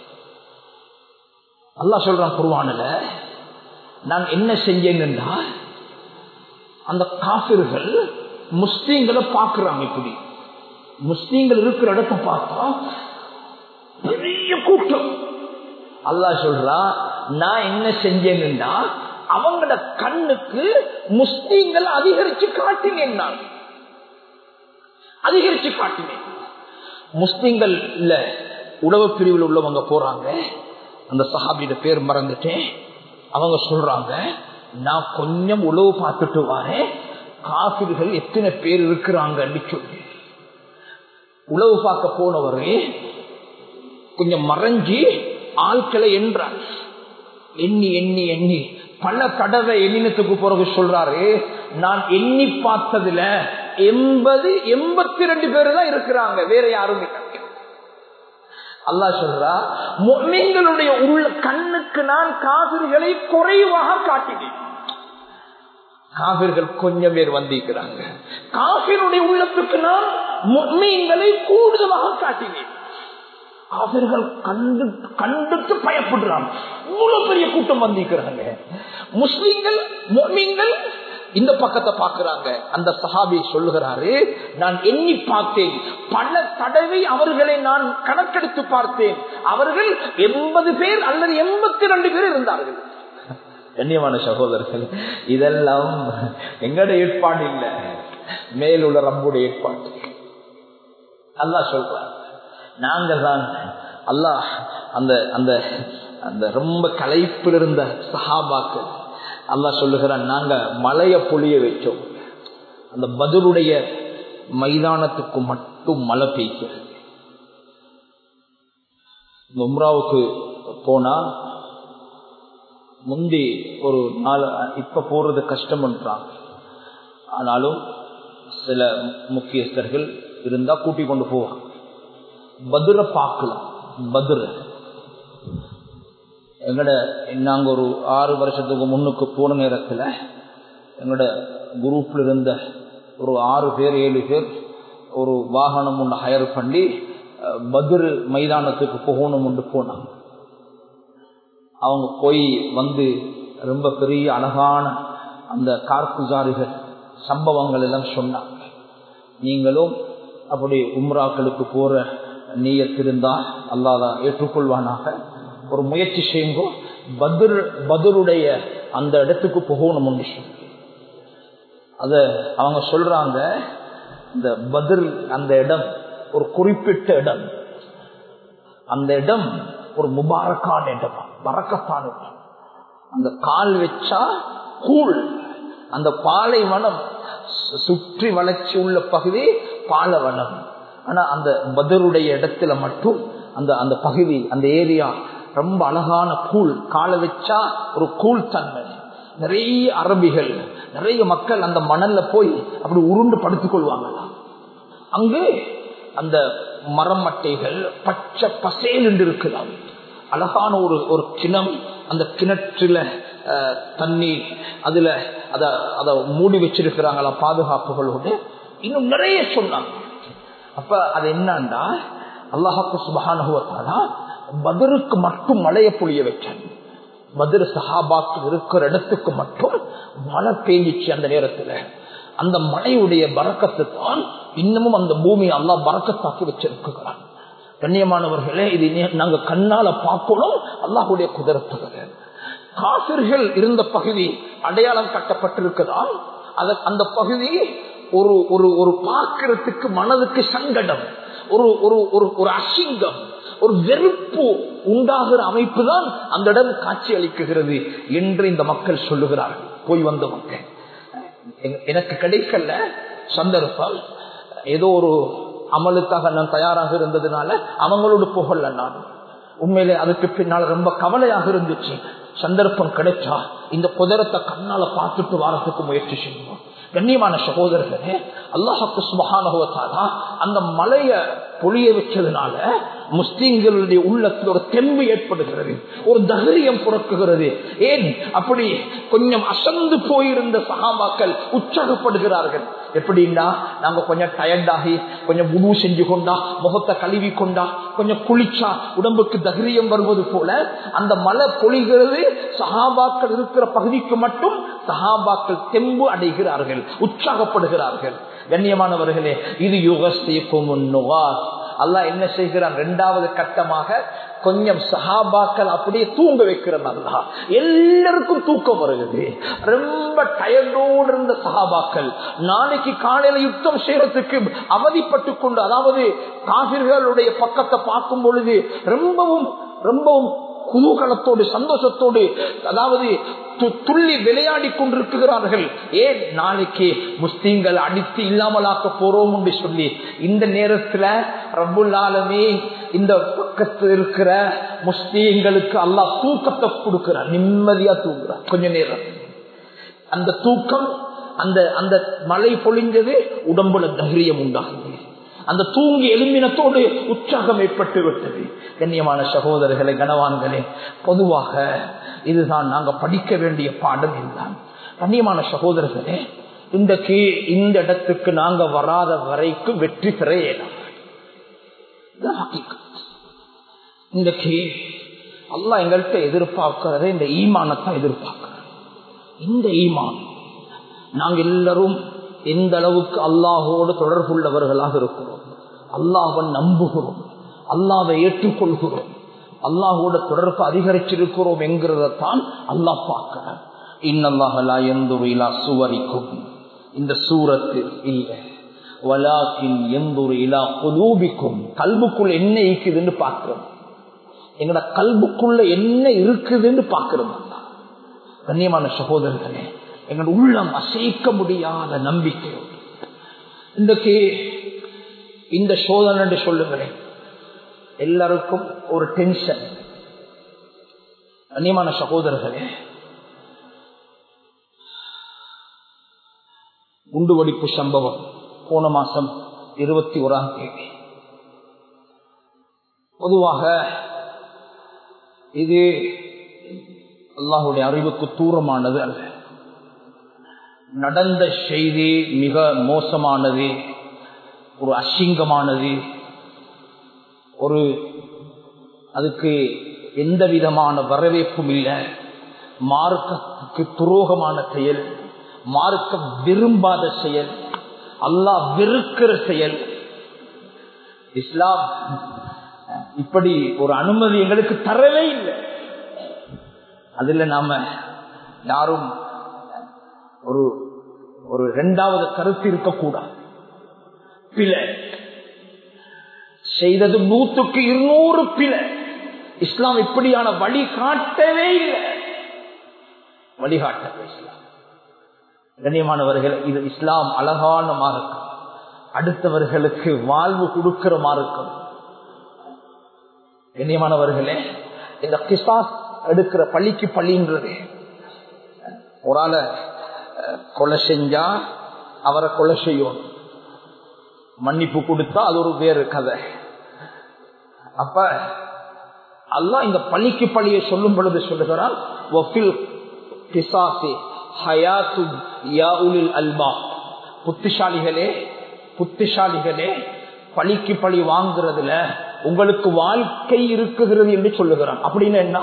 அல்லா சொல்றான் குருவானல நான் என்ன செஞ்சேன்னா அந்த காபிர்கள் முஸ்லீம்களை பாக்குறாங்க இப்படி முஸ்லீம்கள் இருக்கிற இடத்த பார்த்தா பெரிய கூட்டம் அல்லா சொல்றா நான் என்ன செஞ்சேன்னா அவங்களோட கண்ணுக்கு முஸ்லீம்கள் அதிகரிச்சு காட்டினேன் நான் அதிகரிச்சு காட்டினேன் முஸ்லீம்கள் இல்ல உணவு பிரிவில் உள்ளவங்க போறாங்க அந்த சஹாபியோட பேர் மறந்துட்டேன் அவங்க சொல்றாங்க நான் கொஞ்சம் உழவு பார்த்துட்டு வரேன் காபிர்கள் எத்தனை பேர் இருக்கிறாங்கன்னு சொல்லி உழவு பார்க்க போனவரே கொஞ்சம் மறைஞ்சி ஆட்களை என்றார் எண்ணி எண்ணி எண்ணி பல தடவை எண்ணினத்துக்கு பிறகு சொல்றாரு நான் எண்ணி பார்த்ததுல எண்பது எண்பத்தி ரெண்டு பேர் தான் இருக்கிறாங்க வேற யாரும் இல்லை அல்லா சொல்றா மீன்களுடைய உள்ள கண்ணுக்கு நான் காவிரிகளை குறைவாக காட்டினேன் காவிர்கள் கொஞ்சம் பேர் வந்திருக்கிறாங்க காவிருடைய உள்ளத்துக்கு நான் மீன்களை கூடுதலாக காட்டினேன் காவிர்கள் கண்டு கண்டுட்டு பயப்படுறாங்க இவ்வளவு பெரிய கூட்டம் வந்திருக்கிறாங்க முஸ்லிம்கள் மீன்கள் இந்த பக்கத்தை பாக்குறாங்க அந்த சஹாபி சொல்லுகிறாரு நான் எண்ணி பார்த்தேன் பல தடவை அவர்களை நான் கணக்கெடுத்து பார்த்தேன் அவர்கள் எண்பது பேர் அல்லது எண்பத்தி ரெண்டு பேர் இருந்தார்கள் கண்ணியமான சகோதரர்கள் இதெல்லாம் எங்கட ஏற்பாடு இல்லை மேலுள்ள ரம்புடைய ஏற்பாடு அல்லாஹ் சொல்றார் நாங்க தான் அல்லாஹ் அந்த அந்த அந்த ரொம்ப களைப்பில் இருந்த சஹாபாக்கள் அல்லா சொல்லுகிறான் நாங்க மலைய பொழிய வைச்சோம் அந்த பதிலுடைய மைதானத்துக்கு மட்டும் மழை பெய்கிறது உம்ராவுக்கு போனா முந்தி ஒரு நாள் இப்ப போறது கஷ்டம்ன்றாங்க ஆனாலும் சில முக்கியஸ்தர்கள் இருந்தா கூட்டிக் கொண்டு போவாங்க பதிர பார்க்கலாம் பதிர எங்கட நாங்க ஒரு ஆறு வருஷத்துக்கு முன்னுக்கு போன நேரத்துல எங்களோட குரூப்ல இருந்த ஒரு ஆறு பேர் ஏழு பேர் ஒரு வாகனம் ஒன்று ஹயர் பண்ணி பதிரு மைதானத்துக்கு போகணும் போனாங்க அவங்க போய் வந்து ரொம்ப பெரிய அழகான அந்த கார்குசாரிகள் சம்பவங்கள் எல்லாம் சொன்னாங்க நீங்களும் அப்படி உம்ராக்களுக்கு போற நீயத்திருந்தா அல்லாத ஏற்றுக்கொள்வானாக ஒரு முயற்சி செய்யுங்கோ பத்ர் பதருடைய அந்த இடத்துக்கு போகணும் என்று சொல்லி அத அவங்க சொல்றாங்க இந்த பதில் அந்த இடம் ஒரு குறிப்பிட்ட இடம் அந்த இடம் ஒரு முபாரக்கான இடம் பறக்கத்தான இடம் அந்த கால் வச்சா கூழ் அந்த பாலைவனம் சுற்றி வளர்ச்சி உள்ள பகுதி பாலவனம் ஆனா அந்த பதருடைய இடத்துல மட்டும் அந்த அந்த பகுதி அந்த ஏரியா ரொம்ப அழகான கூழ் காலை வச்சா ஒரு கூழ் தன்மை நிறைய அரபிகள் நிறைய மக்கள் அந்த மணல்ல போய் அப்படி உருண்டு படுத்துக் கொள்வாங்களாம் அங்கு அந்த மரம் மட்டைகள் பச்சை பசேல் என்று இருக்கலாம் அழகான ஒரு ஒரு கிணம் அந்த கிணற்றுல தண்ணீர் அதுல அத அத மூடி வச்சிருக்கிறாங்களா பாதுகாப்புகளோடு இன்னும் நிறைய சொன்னாங்க அப்ப அது என்னண்டா அல்லாஹாக்கு சுபகானுவத்தாலா பதருக்கு மட்டும் மழைய பொழிய வச்சான் பதிர் சஹாபாக்கு இருக்கிற இடத்துக்கு மட்டும் மழை பெய்ஞ்சிச்சு அந்த நேரத்துல அந்த மழையுடைய பறக்கத்தை தான் இன்னமும் அந்த பூமி அல்லா பறக்கத்தாக்கி வச்சிருக்கிறான் கண்ணியமானவர்களே இது நாங்க கண்ணால பார்க்கணும் அல்லாஹுடைய குதிரத்துகள் காசிர்கள் இருந்த பகுதி அடையாளம் கட்டப்பட்டிருக்குதான் அந்த பகுதி ஒரு ஒரு ஒரு பார்க்கறதுக்கு மனதுக்கு சங்கடம் ஒரு ஒரு ஒரு அசிங்கம் ஒரு வெறுப்பு உண்டாகிற அமைப்பு தான் அந்த இடம் காட்சி அளிக்குகிறது என்று இந்த மக்கள் சொல்லுகிறார்கள் போய் வந்த மக்கள் எனக்கு கிடைக்கல சந்தர்ப்பம் ஏதோ ஒரு அமலுக்காக நான் தயாராக இருந்ததுனால அவங்களோடு புகழ நான் உண்மையிலே அதுக்கு பின்னால் ரொம்ப கவலையாக இருந்துச்சு சந்தர்ப்பம் கிடைச்சா இந்த புதரத்தை கண்ணால பார்த்துட்டு வாரத்துக்கு முயற்சி செய்யணும் கண்ணியமான சகோதரர்களே அல்லாஹாக்கு சுபகானுவத்தாலா அந்த மலைய பொழிய வச்சதுனால முஸ்லீம்களுடைய உள்ளத்தில் ஒரு தெம்பு ஏற்படுகிறது ஒரு தைரியம் புறக்குகிறது ஏன் அப்படி கொஞ்சம் அசந்து போயிருந்த சகாபாக்கள் உற்சாகப்படுகிறார்கள் எப்படின்னா நாங்க கொஞ்சம் டயர்டாகி கொஞ்சம் உணவு செஞ்சு கொண்டா முகத்தை கழுவி கொண்டா கொஞ்சம் குளிச்சா உடம்புக்கு தைரியம் வருவது போல அந்த மலை பொழிகிறது சகாபாக்கள் இருக்கிற பகுதிக்கு மட்டும் சகாபாக்கள் தெம்பு அடைகிறார்கள் உற்சாகப்படுகிறார்கள் கண்ணியமானவர்களே இது யுகஸ்தீக்கும் அல்லாஹ் என்ன செய்கிறான் இரண்டாவது கட்டமாக கொஞ்சம் சஹாபாக்கள் அப்படியே தூங்க வைக்கிறான் அல்லா எல்லாருக்கும் தூக்கம் வருகிறது ரொம்ப டயர்டோடு இருந்த சஹாபாக்கள் நாளைக்கு காலையில யுத்தம் செய்யறதுக்கு அவதிப்பட்டு கொண்டு அதாவது காவிர்களுடைய பக்கத்தை பார்க்கும் பொழுது ரொம்பவும் ரொம்பவும் குதூகலத்தோடு சந்தோஷத்தோடு அதாவது துள்ளி விளையாடி கொண்டிருக்கிறார்கள் ஏன் நாளைக்கு முஸ்லீம்கள் அடித்து இல்லாமலாக்க போறோம் என்று சொல்லி இந்த நேரத்துல ரபுல்லாலுமே இந்த பக்கத்தில் இருக்கிற முஸ்லீம்களுக்கு அல்லா தூக்கத்தை கொடுக்கிறார் நிம்மதியா தூங்குறார் கொஞ்ச நேரம் அந்த தூக்கம் அந்த அந்த மழை பொழிஞ்சது உடம்புல தைரியம் உண்டாகுது அந்த தூங்கி எலும்பினத்தோடு உற்சாகம் ஏற்பட்டு விட்டது கண்ணியமான சகோதரர்களே கனவான்களே பொதுவாக இதுதான் நாங்க படிக்க வேண்டிய பாடம் இதுதான் கண்ணியமான சகோதரர்களே இன்றைக்கு இந்த இடத்துக்கு நாங்க வராத வரைக்கும் வெற்றி பெற இயலாது இன்றைக்கு அல்லா எங்கள்கிட்ட எதிர்பார்க்கிறத இந்த ஈமானத்தான் எதிர்பார்க்கிற இந்த ஈமான் நாங்க எல்லாரும் எந்த அளவுக்கு அல்லாஹோடு தொடர்புள்ளவர்களாக இருக்கிறோம் அல்லாஹை நம்புகிறோம் அல்லாவை ஏற்றுக்கொள்கிறோம் அல்லாஹோட தொடர்பு அதிகரிச்சிருக்கிறோம் என்கிறதான் அல்லாஹ் பார்க்கிறார் இன்னல்லாஹலா எந்துரிலா சுவரிக்கும் இந்த சூரத்து இல்லை வலாக்கின் எந்தொரு இலா குலூபிக்கும் கல்புக்குள்ள என்ன இருக்குதுன்னு பார்க்கிறோம் எங்கட கல்புக்குள்ள என்ன இருக்குதுன்னு பார்க்கிறோம் கண்ணியமான சகோதரர்களே எங்களோட உள்ளம் அசைக்க முடியாத நம்பிக்கையோடு இன்றைக்கு இந்த சோதனை சொல்லுங்களேன் எல்லாருக்கும் ஒரு டென்ஷன் கண்ணியமான சகோதரர்களே குண்டுவெடிப்பு சம்பவம் போன மாசம் இருபத்தி ஓராம் தேதி பொதுவாக இது அல்லாஹுடைய அறிவுக்கு தூரமானது அல்ல நடந்த செய்தி மிக மோசமானது ஒரு அசிங்கமானது ஒரு அதுக்கு எந்த விதமான வரவேற்பும் இல்லை மார்க்கத்துக்கு துரோகமான செயல் மார்க்கம் விரும்பாத செயல் அல்லாஹ் வெறுக்கிற செயல் இஸ்லாம் இப்படி ஒரு அனுமதி எங்களுக்கு தரவே இல்லை அதுல நாம யாரும் ஒரு ஒரு இரண்டாவது கருத்து இருக்கக்கூடாது பிழை செய்தது நூற்றுக்கு இருநூறு பிழை இஸ்லாம் இப்படியான வழி காட்டவே இல்லை வழிகாட்டவே இஸ்லாம் கண்ணியமானவர்கள் இது இஸ்லாம் அழகான மார்க்கம் அடுத்தவர்களுக்கு வாழ்வு கொடுக்கிற மார்க்கம் கண்ணியமானவர்களே இந்த கிசாஸ் எடுக்கிற பள்ளிக்கு பள்ளின்றது ஒரு ஆளை கொலை செஞ்சா அவரை கொலை செய்யும் மன்னிப்பு கொடுத்தா அது ஒரு வேறு கதை அப்ப அல்லா இந்த பள்ளிக்கு பள்ளியை சொல்லும் பொழுது சொல்லுகிறான் புத்திசாலிகளே புத்திசாலிகளே பழிக்கு பழி வாங்குறதுல உங்களுக்கு வாழ்க்கை இருக்குகிறது என்று சொல்லுகிறான் அப்படின்னு என்ன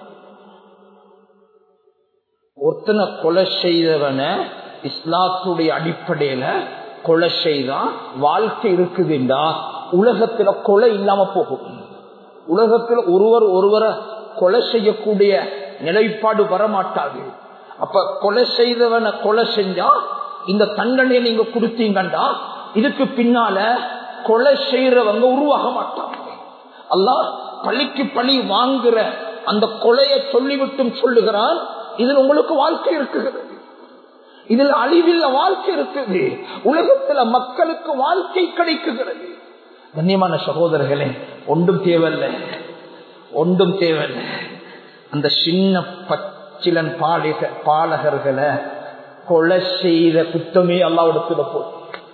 ஒருத்தனை கொலை செய்தவன இஸ்லாத்துடைய அடிப்படையில கொலை செய்தா வாழ்க்கை இருக்குதுண்டா உலகத்துல கொலை இல்லாம போகும் உலகத்துல ஒருவர் ஒருவரை கொலை செய்யக்கூடிய நிலைப்பாடு வரமாட்டாது அப்ப கொலை செய்தவனை கொலை செஞ்சா இந்த தண்டனையை நீங்க கொடுத்தீங்கண்டா இதுக்கு பின்னால கொலை செய்யறவங்க உருவாக மாட்டாங்க அல்லா பழிக்கு பழி வாங்குற அந்த கொலையை சொல்லிவிட்டும் சொல்லுகிறான் இதில் உங்களுக்கு வாழ்க்கை இருக்குகிறது இதில் அழிவில் வாழ்க்கை இருக்குது உலகத்துல மக்களுக்கு வாழ்க்கை கிடைக்குகிறது கண்ணியமான சகோதரர்களே ஒன்றும் தேவையில்லை ஒன்றும் தேவையில்லை அந்த சின்ன பச்சிலன் பாலிக பாலகர்களை கொலை செய்த குத்தமே அல்லாவிடத்துல போய்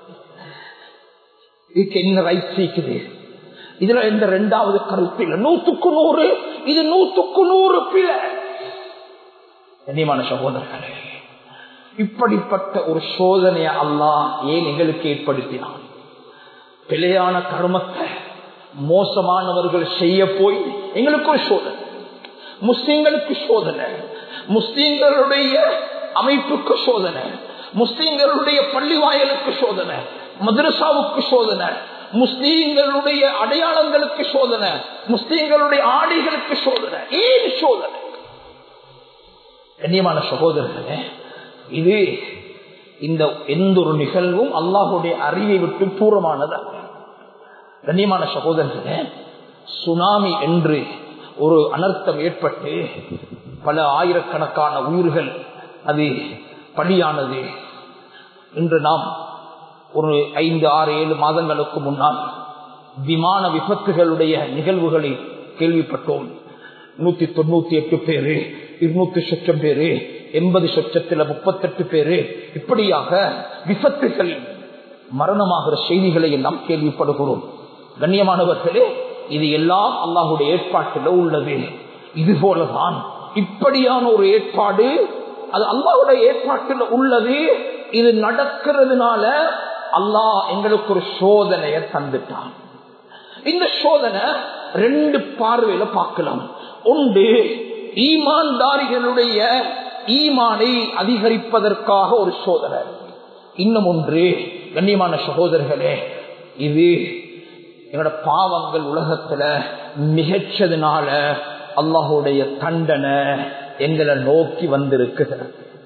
இதுக்கு என்ன ரைட் சீக்குது இதுல எந்த ரெண்டாவது கருத்து இல்லை நூத்துக்கு நூறு இது நூத்துக்கு நூறு பிழை கண்ணியமான சகோதரர்களே இப்படிப்பட்ட ஒரு சோதனையை அல்லாஹ் ஏன் எங்களுக்கு ஏற்படுத்தினான் பிழையான கர்மத்தை மோசமானவர்கள் செய்ய போய் எங்களுக்கு ஒரு சோதனை முஸ்லிம்களுக்கு சோதனை முஸ்லிம்களுடைய அமைப்புக்கு சோதனை முஸ்லிம்களுடைய பள்ளி வாயலுக்கு சோதனை மதரசாவுக்கு சோதனை முஸ்லீம்களுடைய அடையாளங்களுக்கு சோதனை முஸ்லீம்களுடைய ஆடைகளுக்கு சோதனை ஏன் சோதனை கண்ணியமான சகோதரர்களே இது இந்த எந்த ஒரு நிகழ்வும் அல்லாஹுடைய அறிவை விட்டு தூரமானது கண்ணியமான சகோதரர்களே சுனாமி என்று ஒரு அனர்த்தம் ஏற்பட்டு பல ஆயிரக்கணக்கான உயிர்கள் அது பலியானது இன்று நாம் ஒரு ஐந்து ஆறு ஏழு மாதங்களுக்கு முன்னால் விமான விபத்துகளுடைய நிகழ்வுகளை கேள்விப்பட்டோம் நூத்தி தொண்ணூத்தி எட்டு பேரு இருநூத்தி சொச்சம் பேரு எண்பது சொச்சத்துல முப்பத்தெட்டு பேரு இப்படியாக விபத்துகள் மரணமாகிற செய்திகளை எல்லாம் கேள்விப்படுகிறோம் கண்ணியமானவர்களே இது எல்லாம் அல்லாஹுடைய ஏற்பாட்டில் உள்ளது இது போலதான் இப்படியான ஒரு ஏற்பாடு அது அல்லாஹுடைய ஏற்பாட்டில் உள்ளது இது நடக்கிறதுனால அல்லாஹ் எங்களுக்கு ஒரு சோதனையை தந்துட்டான் இந்த சோதனை ரெண்டு பார்வையில பார்க்கலாம் ஒன்று ஈமான்தாரிகளுடைய ஈமானை அதிகரிப்பதற்காக ஒரு சோதனை இன்னும் ஒன்று கண்ணியமான சகோதரர்களே இது எங்களோட பாவங்கள் உலகத்துல மிகச்சதுனால அல்லாஹுடைய தண்டனை எங்களை நோக்கி வந்திருக்குகிறது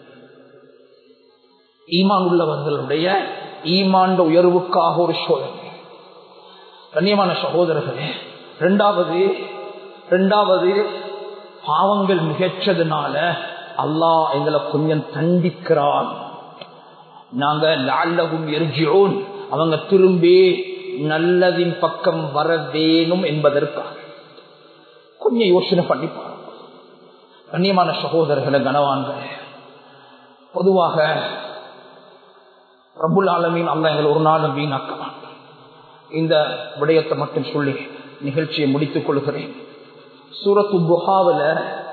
ஈமான் உள்ளவர்களுடைய ஈமாண்ட உயர்வுக்காக ஒரு சோதனை கண்ணியமான சகோதரர்களே இரண்டாவது இரண்டாவது பாவங்கள் மிகச்சதுனால அல்லாஹ் எங்களை கொஞ்சம் தண்டிக்கிறான் நாங்க லால்லகும் எரிஜோன் அவங்க திரும்பி நல்லதின் பக்கம் வர வேணும் என்பதற்காக கொஞ்சம் யோசனை பண்ணி பாருங்க கண்ணியமான சகோதரர்களை கனவான்கள் பொதுவாக பிரபுல் ஆலமீன் அல்ல எங்களை ஒரு நாளும் வீணாக்க மாட்டான் இந்த விடயத்தை மட்டும் சொல்லி நிகழ்ச்சியை முடித்துக் கொள்கிறேன் சூரத்து புகாவில்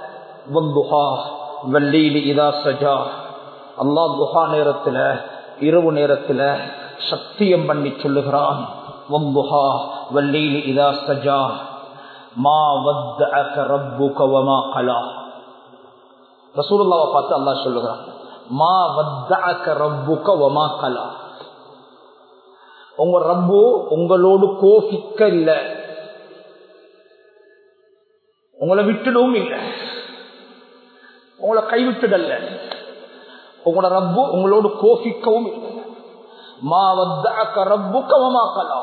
வல்லீலி இதா சஜா அல்லா துஹா நேரத்துல இரவு நேரத்துல சத்தியம் பண்ணி சொல்லுகிறான் வம்புஹா வல்லீலி இதா சஜா மா வத்தஅக ரப்புக வமா கலா ரசூலுல்லாஹ்வை பார்த்து அல்லாஹ் சொல்லுகிறான் மா வத்தஅக ரப்புக வமா கலா உங்க ரப்பு உங்களோடு கோபிக்க இல்லை உங்களை விட்டுடவும் இல்லை உங்களை கைவிட்டுடல்ல உங்களோட ரப்பு உங்களோடு கோபிக்கவும் இல்லை மா வத்த ரப்பு கவமாக்கலா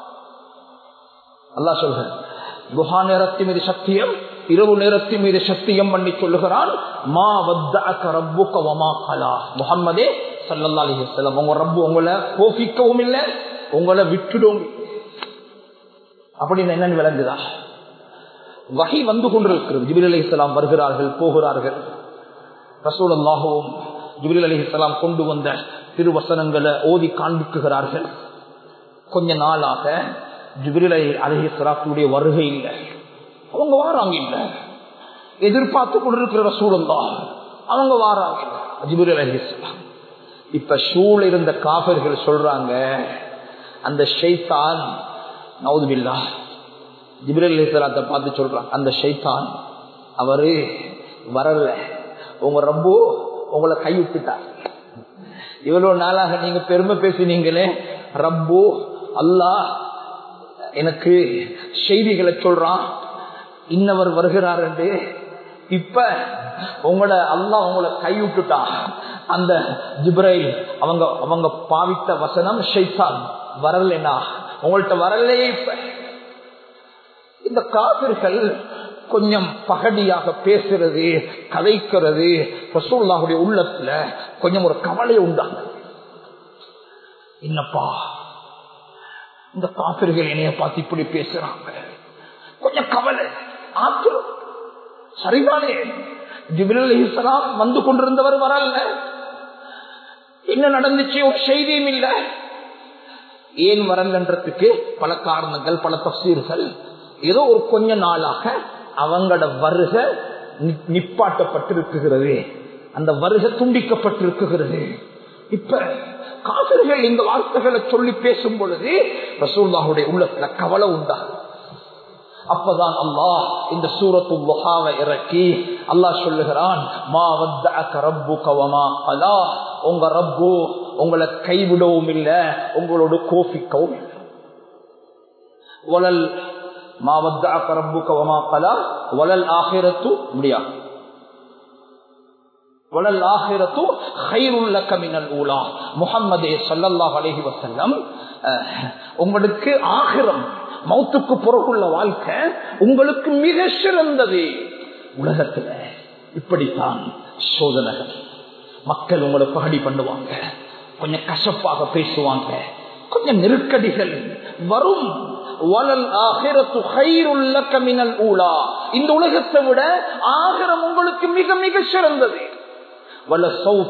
அல்லா சொல்ற குஹா நேரத்தின் மீது சத்தியம் இரவு நேரத்தின் மீது சத்தியம் பண்ணி சொல்லுகிறான் மா வத்த ரப்பு கவமாக்கலா முகம்மதே சல்லல்லா அலிஹலம் உங்க ரப்பு உங்களை கோபிக்கவும் இல்லை உங்களை விட்டுடவும் இல்லை அப்படின்னு என்னன்னு விளங்குதா வகை வந்து கொண்டிருக்கிறது ஜிபில் அலி இஸ்லாம் வருகிறார்கள் போகிறார்கள் ரசூல் அல்லாகவும் ஜிபில் அலி இஸ்லாம் கொண்டு வந்த திருவசனங்களை ஓதி காண்பிக்குகிறார்கள் கொஞ்ச நாளாக ஜிபில் அலி அலஹி சலாத்துடைய வருகை இல்லை அவங்க வாராங்க இல்ல எதிர்பார்த்து கொண்டிருக்கிற ரசூலம் தான் அவங்க வாராங்க ஜிபில் அலி இஸ்லாம் இப்ப சூழ் இருந்த காஃபர்கள் சொல்றாங்க அந்த ஷைத்தான் நவுதுபில்லா ஜிப்ரல் அலிஸ்லாத்தை பார்த்து சொல்றான் அந்த ஷைத்தான் அவரு வரல உங்க ரப்போ உங்களை கைவிட்டுட்டார் இவ்வளவு நாளாக நீங்க பெருமை பேசினீங்களே ரப்போ அல்லாஹ் எனக்கு செய்திகளை சொல்றான் இன்னவர் வருகிறார் என்று இப்ப உங்களோட அல்லா உங்களை கைவிட்டுட்டான் அந்த ஜிப்ரைல் அவங்க அவங்க பாவித்த வசனம் ஷைத்தான் வரலனா உங்கள்கிட்ட வரலையே இப்ப இந்த காவிர்கள் கொஞ்சம் பகடியாக பேசுறது கதைக்கிறது ரசூல்லாவுடைய உள்ளத்துல கொஞ்சம் ஒரு கவலை உண்டாங்க என்னப்பா இந்த காப்பிர்கள் என்னைய பார்த்து இப்படி பேசுறாங்க கொஞ்சம் கவலை ஆத்திரம் சரிதானே ஜிபிரல் இஸ்லாம் வந்து கொண்டிருந்தவர் வரல என்ன நடந்துச்சு ஒரு செய்தியும் இல்லை ஏன் வரலன்றதுக்கு பல காரணங்கள் பல தப்சீர்கள் ஏதோ ஒரு கொஞ்ச நாளாக அவங்களோட வருக நிப்பாட்டப்பட்டிருக்குகிறது அந்த வருக துண்டிக்கப்பட்டிருக்குகிறது இப்ப காதல்கள் இந்த வார்த்தைகளை சொல்லி பேசும் பொழுது ரசூல்லாவுடைய உள்ளத்துல கவலை உண்டாகும் அப்பதான் அல்லாஹ் இந்த சூரத்து முகாவை இறக்கி அல்லாஹ் சொல்லுகிறான் மா வத்த ரப்பு கவமா அதா உங்க ரப்பு உங்களை கைவிடவும் இல்லை உங்களோட கோபிக்கவும் இல்லை வளல் மா வத்த ரப்பு கவமா கலா வளல் ஆகிரத்து முடியாது வளல் ஆகிரத்து ஹைருள்ள கமினல் ஊலா முகம்மதே சல்லல்லாஹ் அலஹி வசல்லம் உங்களுக்கு ஆகிரம் மௌத்துக்கு பிறகுள்ள வாழ்க்கை உங்களுக்கு மிக சிறந்தது உலகத்துல இப்படித்தான் சோதனைகள் மக்கள் உங்களை பகடி பண்ணுவாங்க கொஞ்சம் கசப்பாக பேசுவாங்க கொஞ்சம் நெருக்கடிகள் வரும் இந்த உலகத்தை விட ஆகிரம் உங்களுக்கு மிக மிக சிறந்தது வல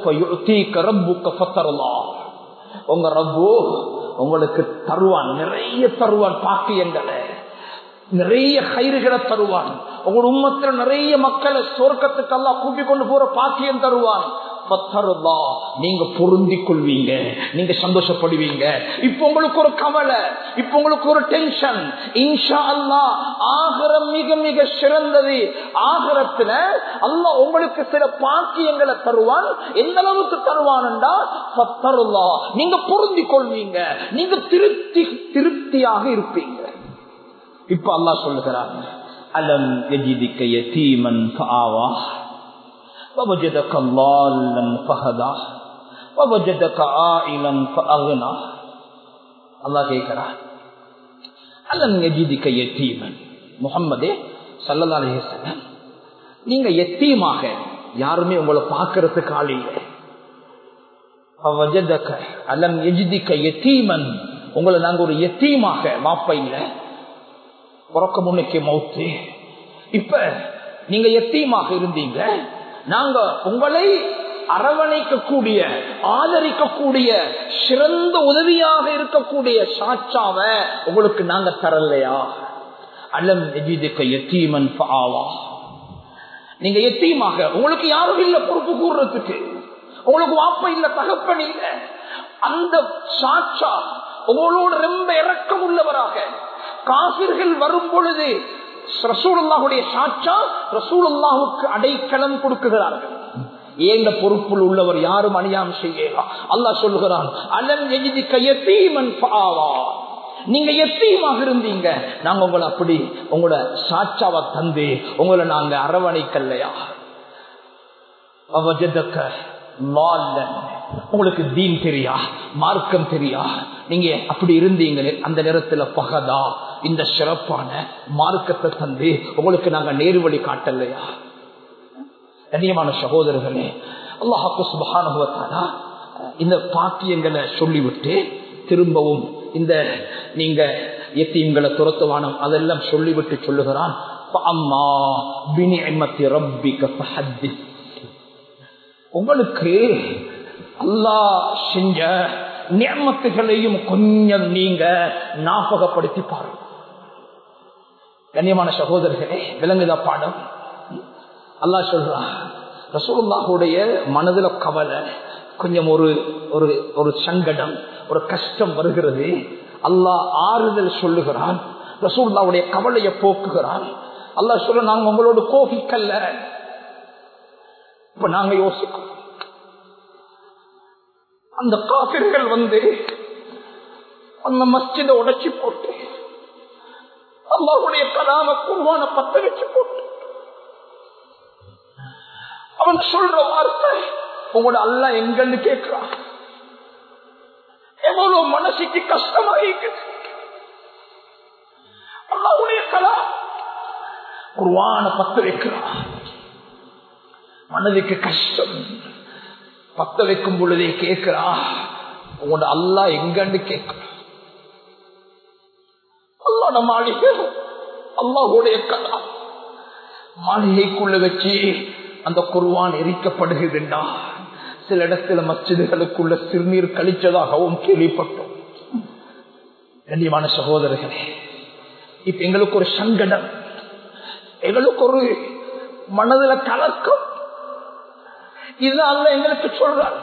உங்க ரப்பு உங்களுக்கு தருவான் நிறைய தருவான் பாக்கியங்களை நிறைய கயிறுகளை தருவான் உங்களோட உம்மத்துல நிறைய மக்களை சொர்க்கத்துக்கு எல்லாம் கூட்டிக் கொண்டு போற பாக்கியம் தருவான் நீங்க பொருந்தி கொள்வீங்க நீங்க சந்தோஷப்படுவீங்க இப்ப உங்களுக்கு ஒரு கவலை இப்ப உங்களுக்கு ஒரு டென்ஷன் இன்ஷா அல்லா ஆகரம் மிக மிக சிறந்தது ஆகரத்துல அல்லா உங்களுக்கு சில பாக்கியங்களை தருவான் எந்த அளவுக்கு தருவான்டா பத்தருல்லா நீங்க பொருந்தி கொள்வீங்க நீங்க திருப்தி திருப்தியாக இருப்பீங்க இப்ப அல்லா சொல்லுகிறாங்க அலம் எஜிதிக்க யதீமன் ஆவா ووجدك ضالا فهدى ووجدك عائلا فأغنى அல்லாஹ் கேட்கிறார் அல்லம் எஜிதிக்க எத்தீமன் முகம்மதே சல்லல்லா அலிஹலம் நீங்க எத்தீமாக யாருமே உங்களை பார்க்கறதுக்கு ஆள் இல்லை அலம் எஜிதிக்க எத்தீமன் உங்களை நாங்க ஒரு எத்தீமாக மாப்ப இல்லை உறக்க முன்னுக்கு மௌத்து இப்ப நீங்க எத்தீமாக இருந்தீங்க நாங்க உங்களை அரவணைக்கக்கூடிய ஆதரிக்கக்கூடிய சிறந்த உதவியாக இருக்கக்கூடிய சாட்சாவ உங்களுக்கு நாங்க தரலையா அலம் எஜிதுக்க எத்தீமன் ஆவா நீங்க எத்தீமாக உங்களுக்கு யாரும் இல்ல பொறுப்பு கூறுறதுக்கு உங்களுக்கு வாப்ப இல்ல தகப்பன் இல்ல அந்த சாட்சா உங்களோட ரொம்ப இறக்கம் உள்ளவராக காசிர்கள் வரும் பொழுது ரசூலுல்லாஹுடைய சாட்சா ரசூலுல்லாஹுக்கு அடைக்கலம் கொடுக்குகிறார்கள் ஏந்த பொறுப்பில் உள்ளவர் யாரும் அணியாம் செய்யலாம் அல்லாஹ் சொல்லுகிறான் அலம் எஜிதி கையத்தீமன் பாவா நீங்க எத்தையுமாக இருந்தீங்க நாங்க உங்களை அப்படி உங்களோட சாட்சாவை தந்து உங்களை நாங்க அரவணைக்கல்லையா அவஜதக்க லால்லன். உங்களுக்கு தீன் தெரியா மார்க்கம் தெரியா நீங்க அப்படி இருந்தீங்களே அந்த நேரத்துல பகதா இந்த சிறப்பான மார்க்கத்தை தந்து உங்களுக்கு நாங்க நேர்வழி காட்டலையா கண்ணியமான சகோதரர்களே அல்லாஹாக்கு சுபகானுபவத்தானா இந்த பாக்கியங்களை சொல்லிவிட்டு திரும்பவும் இந்த நீங்க எத்தீம்களை துரத்துவானம் அதெல்லாம் சொல்லிவிட்டு சொல்லுகிறான் அம்மா பினிமத்தி ரப்பிக்க ஃபஹத்திஸ் உங்களுக்கு அல்லாஹ் செஞ்ச நியமத்துகளையும் கொஞ்சம் நீங்க ஞாபகப்படுத்தி பாருங்க கண்ணியமான சகோதரர்களே விலங்குதா பாடம் அல்லாஹ் சொல்றான் ரசூலுல்லாஹுடைய மனதுல கவலை கொஞ்சம் ஒரு ஒரு ஒரு சங்கடம் ஒரு கஷ்டம் வருகிறது அல்லாஹ் ஆறுதல் சொல்லுகிறான் ரசூல்லாவுடைய கவலையை போக்குகிறான் அல்லாஹ் சொல்ல நாங்க உங்களோட கோபிக்கல்ல இப்ப நாங்க யோசிக்கோம் அந்த காபிர்கள் வந்து அந்த மஸ்ஜித உடைச்சி போட்டு அல்லாஹுடைய கலாம குருவான பத்த வச்சு போட்டு அவன் சொல்ற வார்த்தை உங்களோட அல்ல எங்கன்னு கேட்கிறான் எவ்வளவு மனசுக்கு கஷ்டமா இருக்குது அல்லாஹுடைய கலா குருவான பத்த வைக்கிறான் மனதுக்கு கஷ்டம் பத்த வைக்கும் பொழுதே கேட்கிறா உங்களோட அல்லா எங்கன்னு கேட்கிற அல்லாட மாளிகை அல்லாஹுடைய கலா மாளிகைக்குள்ள வச்சு அந்த குருவான் எரிக்கப்படுகிறதுண்டா சில இடத்துல மச்சிதுகளுக்குள்ள சிறுநீர் கழிச்சதாகவும் கேள்விப்பட்டோம் கண்ணியமான சகோதரர்களே இப்ப எங்களுக்கு ஒரு சங்கடம் எங்களுக்கு ஒரு மனதுல கலக்கம் இது அல்ல எங்களுக்கு சொல்றார்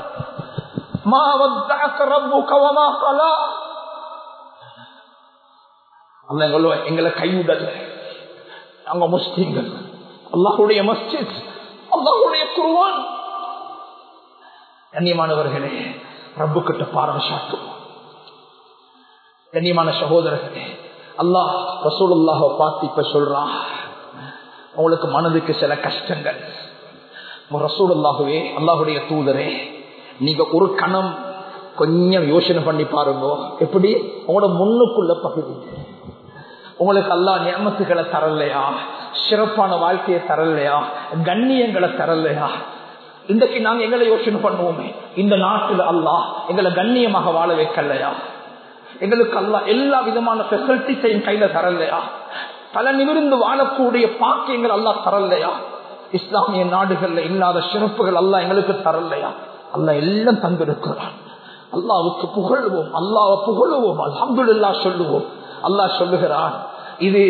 அல்ல எங்களோ எங்களை கைவிடல நாங்க முஸ்லீம்கள் அல்லாஹுடைய மஸ்ஜித் அல்லாஹுடைய குருவான் கண்ணியமானவர்களே ரப்பு கிட்ட பாரம் சாட்டும் கண்ணியமான சகோதரர்களே அல்லாஹ் ரசூலுல்லாஹ பார்த்து இப்ப சொல்றான் உங்களுக்கு மனதுக்கு சில கஷ்டங்கள் ரசூலுல்லாகவே அல்லாஹுடைய தூதரே நீங்க ஒரு கணம் கொஞ்சம் யோசனை பண்ணி பாருங்க எப்படி உங்களோட முன்னுக்குள்ள பகுதி உங்களுக்கு அல்லா நியமத்துகளை தரலையா சிறப்பான வாழ்க்கையை தரலையா கண்ணியங்களை தரலையா இன்றைக்கு நாங்க எங்களை யோசனை பண்ணுவோமே இந்த நாட்டுல அல்லாஹ் எங்களை கண்ணியமாக வாழ வைக்கலையா எங்களுக்கு அல்லா எல்லா விதமான பெசிலிட்டிஸையும் கையில தரலையா பல நிமிர்ந்து வாழக்கூடிய பாக்கியங்கள் அல்லா தரலையா இஸ்லாமிய நாடுகள்ல இல்லாத சிறப்புகள் அல்லா எங்களுக்கு தரலையா அல்லா எல்லாம் தந்திருக்கிறான் அல்லாவுக்கு புகழ்வோம் அல்லாவை புகழுவோம் அல்ஹம்துல்லா சொல்லுவோம் அல்லாஹ் சொல்லுகிறான் இது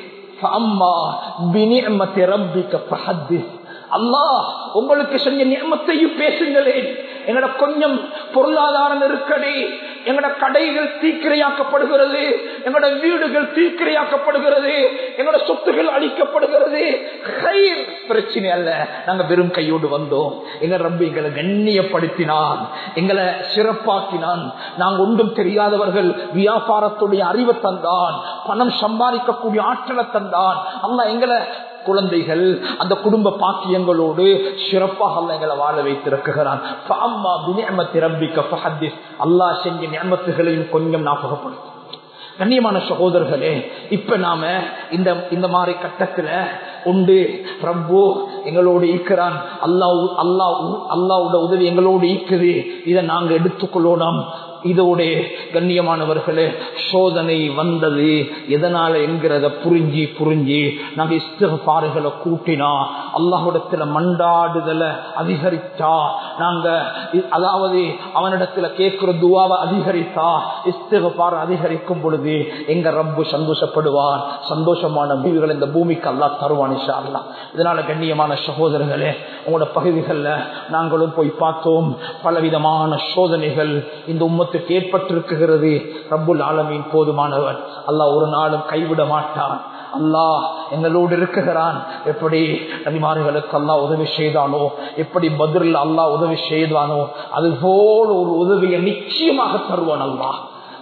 அல்லாஹ் உங்களுக்கு செஞ்ச நியமத்தையும் பேசுங்களேன் எங்கட கொஞ்சம் பொருளாதார நெருக்கடி எங்கட கடைகள் தீக்கிரையாக்கப்படுகிறது எங்கட வீடுகள் தீக்கிரையாக்கப்படுகிறது எங்கட சொத்துகள் அழிக்கப்படுகிறது பிரச்சனை அல்ல நாங்க வெறும் கையோடு வந்தோம் எங்க ரப்ப எங்களை கண்ணியப்படுத்தினான் எங்களை சிறப்பாக்கினான் நாங்க ஒன்றும் தெரியாதவர்கள் வியாபாரத்துடைய அறிவை தந்தான் பணம் சம்பாதிக்கக்கூடிய ஆற்றலை தந்தான் அல்ல எங்களை குழந்தைகள் அந்த குடும்ப பாக்கியங்களோடு சிறப்பாக அல்ல எங்களை வாழ வைத்திருக்கிறான் அல்லா செஞ்ச நியமத்துகளையும் கொஞ்சம் ஞாபகப்படுத்தும் கண்ணியமான சகோதரர்களே இப்ப நாம இந்த இந்த மாதிரி கட்டத்துல உண்டு ரப்போ எங்களோடு ஈக்கிறான் அல்லாஹ் அல்லாஹ் அல்லாவோட உதவி எங்களோடு ஈக்குது இதை நாங்க எடுத்துக்கொள்ளணும் இதோட கண்ணியமானவர்களே சோதனை வந்தது எதனால என்கிறத புரிஞ்சு புரிஞ்சு நாங்க இஸ்திரபாறுகளை கூட்டினா அல்லாஹிடத்துல மண்டாடுதலை அதிகரித்தா நாங்க அதாவது அவனிடத்துல கேட்கிற துவாவை அதிகரித்தா இஸ்திரபாறு அதிகரிக்கும் பொழுது எங்க ரப்பு சந்தோஷப்படுவார் சந்தோஷமான வீடுகள் இந்த பூமிக்கு அல்லா தருவான் இஷா அல்லா இதனால கண்ணியமான சகோதரர்களே உங்களோட பகுதிகளில் நாங்களும் போய் பார்த்தோம் பலவிதமான சோதனைகள் இந்த உம்மத்து உலகத்துக்கு ஏற்பட்டிருக்கிறது ரப்புல் ஆலமீன் போதுமானவன் அல்லாஹ் ஒரு நாளும் கைவிட மாட்டான் அல்லாஹ் எங்களோடு இருக்குகிறான் எப்படி நபிமார்களுக்கு அல்லாஹ் உதவி செய்தானோ எப்படி பதில் அல்லாஹ் உதவி செய்தானோ அது போல ஒரு உதவியை நிச்சயமாக தருவான் அல்லாஹ்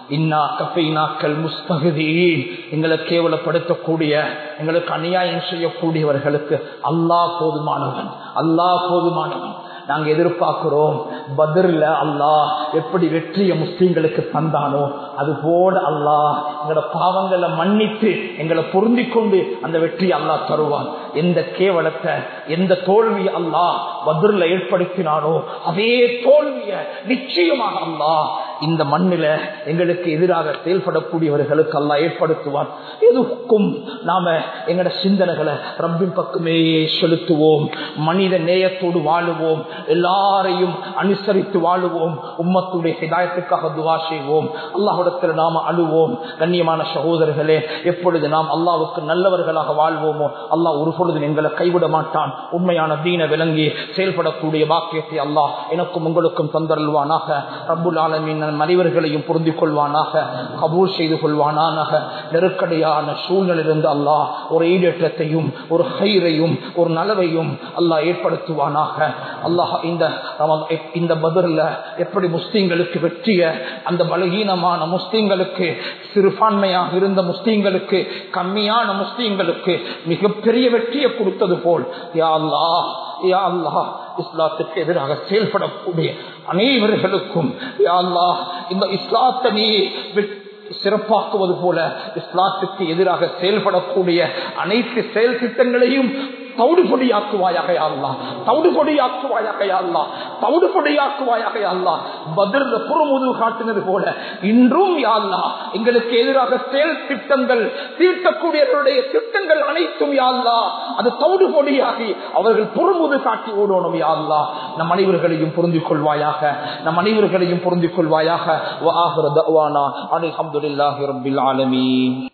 இன்னா கப்பைனாக்கள் முஸ்தகுதி எங்களை கேவலப்படுத்தக்கூடிய எங்களுக்கு அநியாயம் செய்யக்கூடியவர்களுக்கு அல்லாஹ் போதுமானவன் அல்லாஹ் போதுமானவன் நாங்க எதிர்பார்க்கிறோம் பத்ரில் அல்லாஹ் எப்படி வெற்றிய முஸ்லீம்களுக்கு தந்தானோ அது போல அல்லாஹ் எங்களோட பாவங்களை மன்னித்து எங்களை பொருந்தி கொண்டு அந்த வெற்றியை அல்லாஹ் தருவான் எந்த கேவலத்தை எந்த தோல்வி அல்லாஹ் பத்ரில் ஏற்படுத்தினானோ அதே தோல்விய நிச்சயமாக அல்லாஹ் இந்த மண்ணில எங்களுக்கு எதிராக செயல்படக்கூடியவர்களுக்கு அல்லாஹ் ஏற்படுத்துவான் எதுக்கும் நாம எங்களோட சிந்தனைகளை ரப்பின் பக்கமே செலுத்துவோம் மனித நேயத்தோடு வாழுவோம் எல்லாரையும் அனுசரித்து வாழுவோம் உம்மத்துடைய ஹிதாயத்துக்காக துவா செய்வோம் அல்லாஹிடத்தில் நாம அழுவோம் கண்ணியமான சகோதரர்களே எப்பொழுது நாம் அல்லாவுக்கு நல்லவர்களாக வாழ்வோமோ அல்லாஹ் ஒரு பொழுது எங்களை கைவிட மாட்டான் உண்மையான தீன விளங்கி செயல்படக்கூடிய பாக்கியத்தை அல்லாஹ் எனக்கும் உங்களுக்கும் தந்தருள்வானாக ரப்புல் ஆலமின் மனிதர்களையும் பொருந்திக் கொள்வானாக கபூல் செய்து கொள்வானாக நெருக்கடியான சூழ்நிலிருந்து அல்லாஹ் ஒரு ஈடேற்றத்தையும் ஒரு ஹைரையும் ஒரு நலவையும் அல்லாஹ் ஏற்படுத்துவானாக அல்லாஹ் இந்த இந்த பதில எப்படி முஸ்லீம்களுக்கு வெற்றிய அந்த பலகீனமான முஸ்லீம்களுக்கு சிறுபான்மையாக இருந்த முஸ்லீம்களுக்கு கம்மியான முஸ்லீம்களுக்கு மிகப்பெரிய வெற்றியை கொடுத்தது போல் யா அல்லாஹ் யா அல்லாஹ் இஸ்லாத்துக்கு எதிராக செயல்படக்கூடிய அனைவர்களுக்கும் யா அல்லாஹ் இந்த இஸ்லாத்தை நீ சிறப்பாக்குவது போல இஸ்லாத்துக்கு எதிராக செயல்படக்கூடிய அனைத்து செயல் திட்டங்களையும் தவிடுபொடியாக்குவாயாக அல்லா தவிடுபொடியாக்குவாயாக அல்லா தவிடுபொடியாக்குவாயாக அல்லா பதிர்ல புறமுது காட்டினது போல இன்றும் யாழ்லா எங்களுக்கு எதிராக செயல் திட்டங்கள் தீர்க்கக்கூடியவர்களுடைய திட்டங்கள் அனைத்தும் யாழ்லா அது தவிடுபொடியாகி அவர்கள் புறமுது காட்டி ஓடணும் யாழ்லா நம் அனைவர்களையும் புரிந்து கொள்வாயாக நம் அனைவர்களையும் புரிந்து கொள்வாயாக அலமதுல்லாஹி ரபில் ஆலமீன்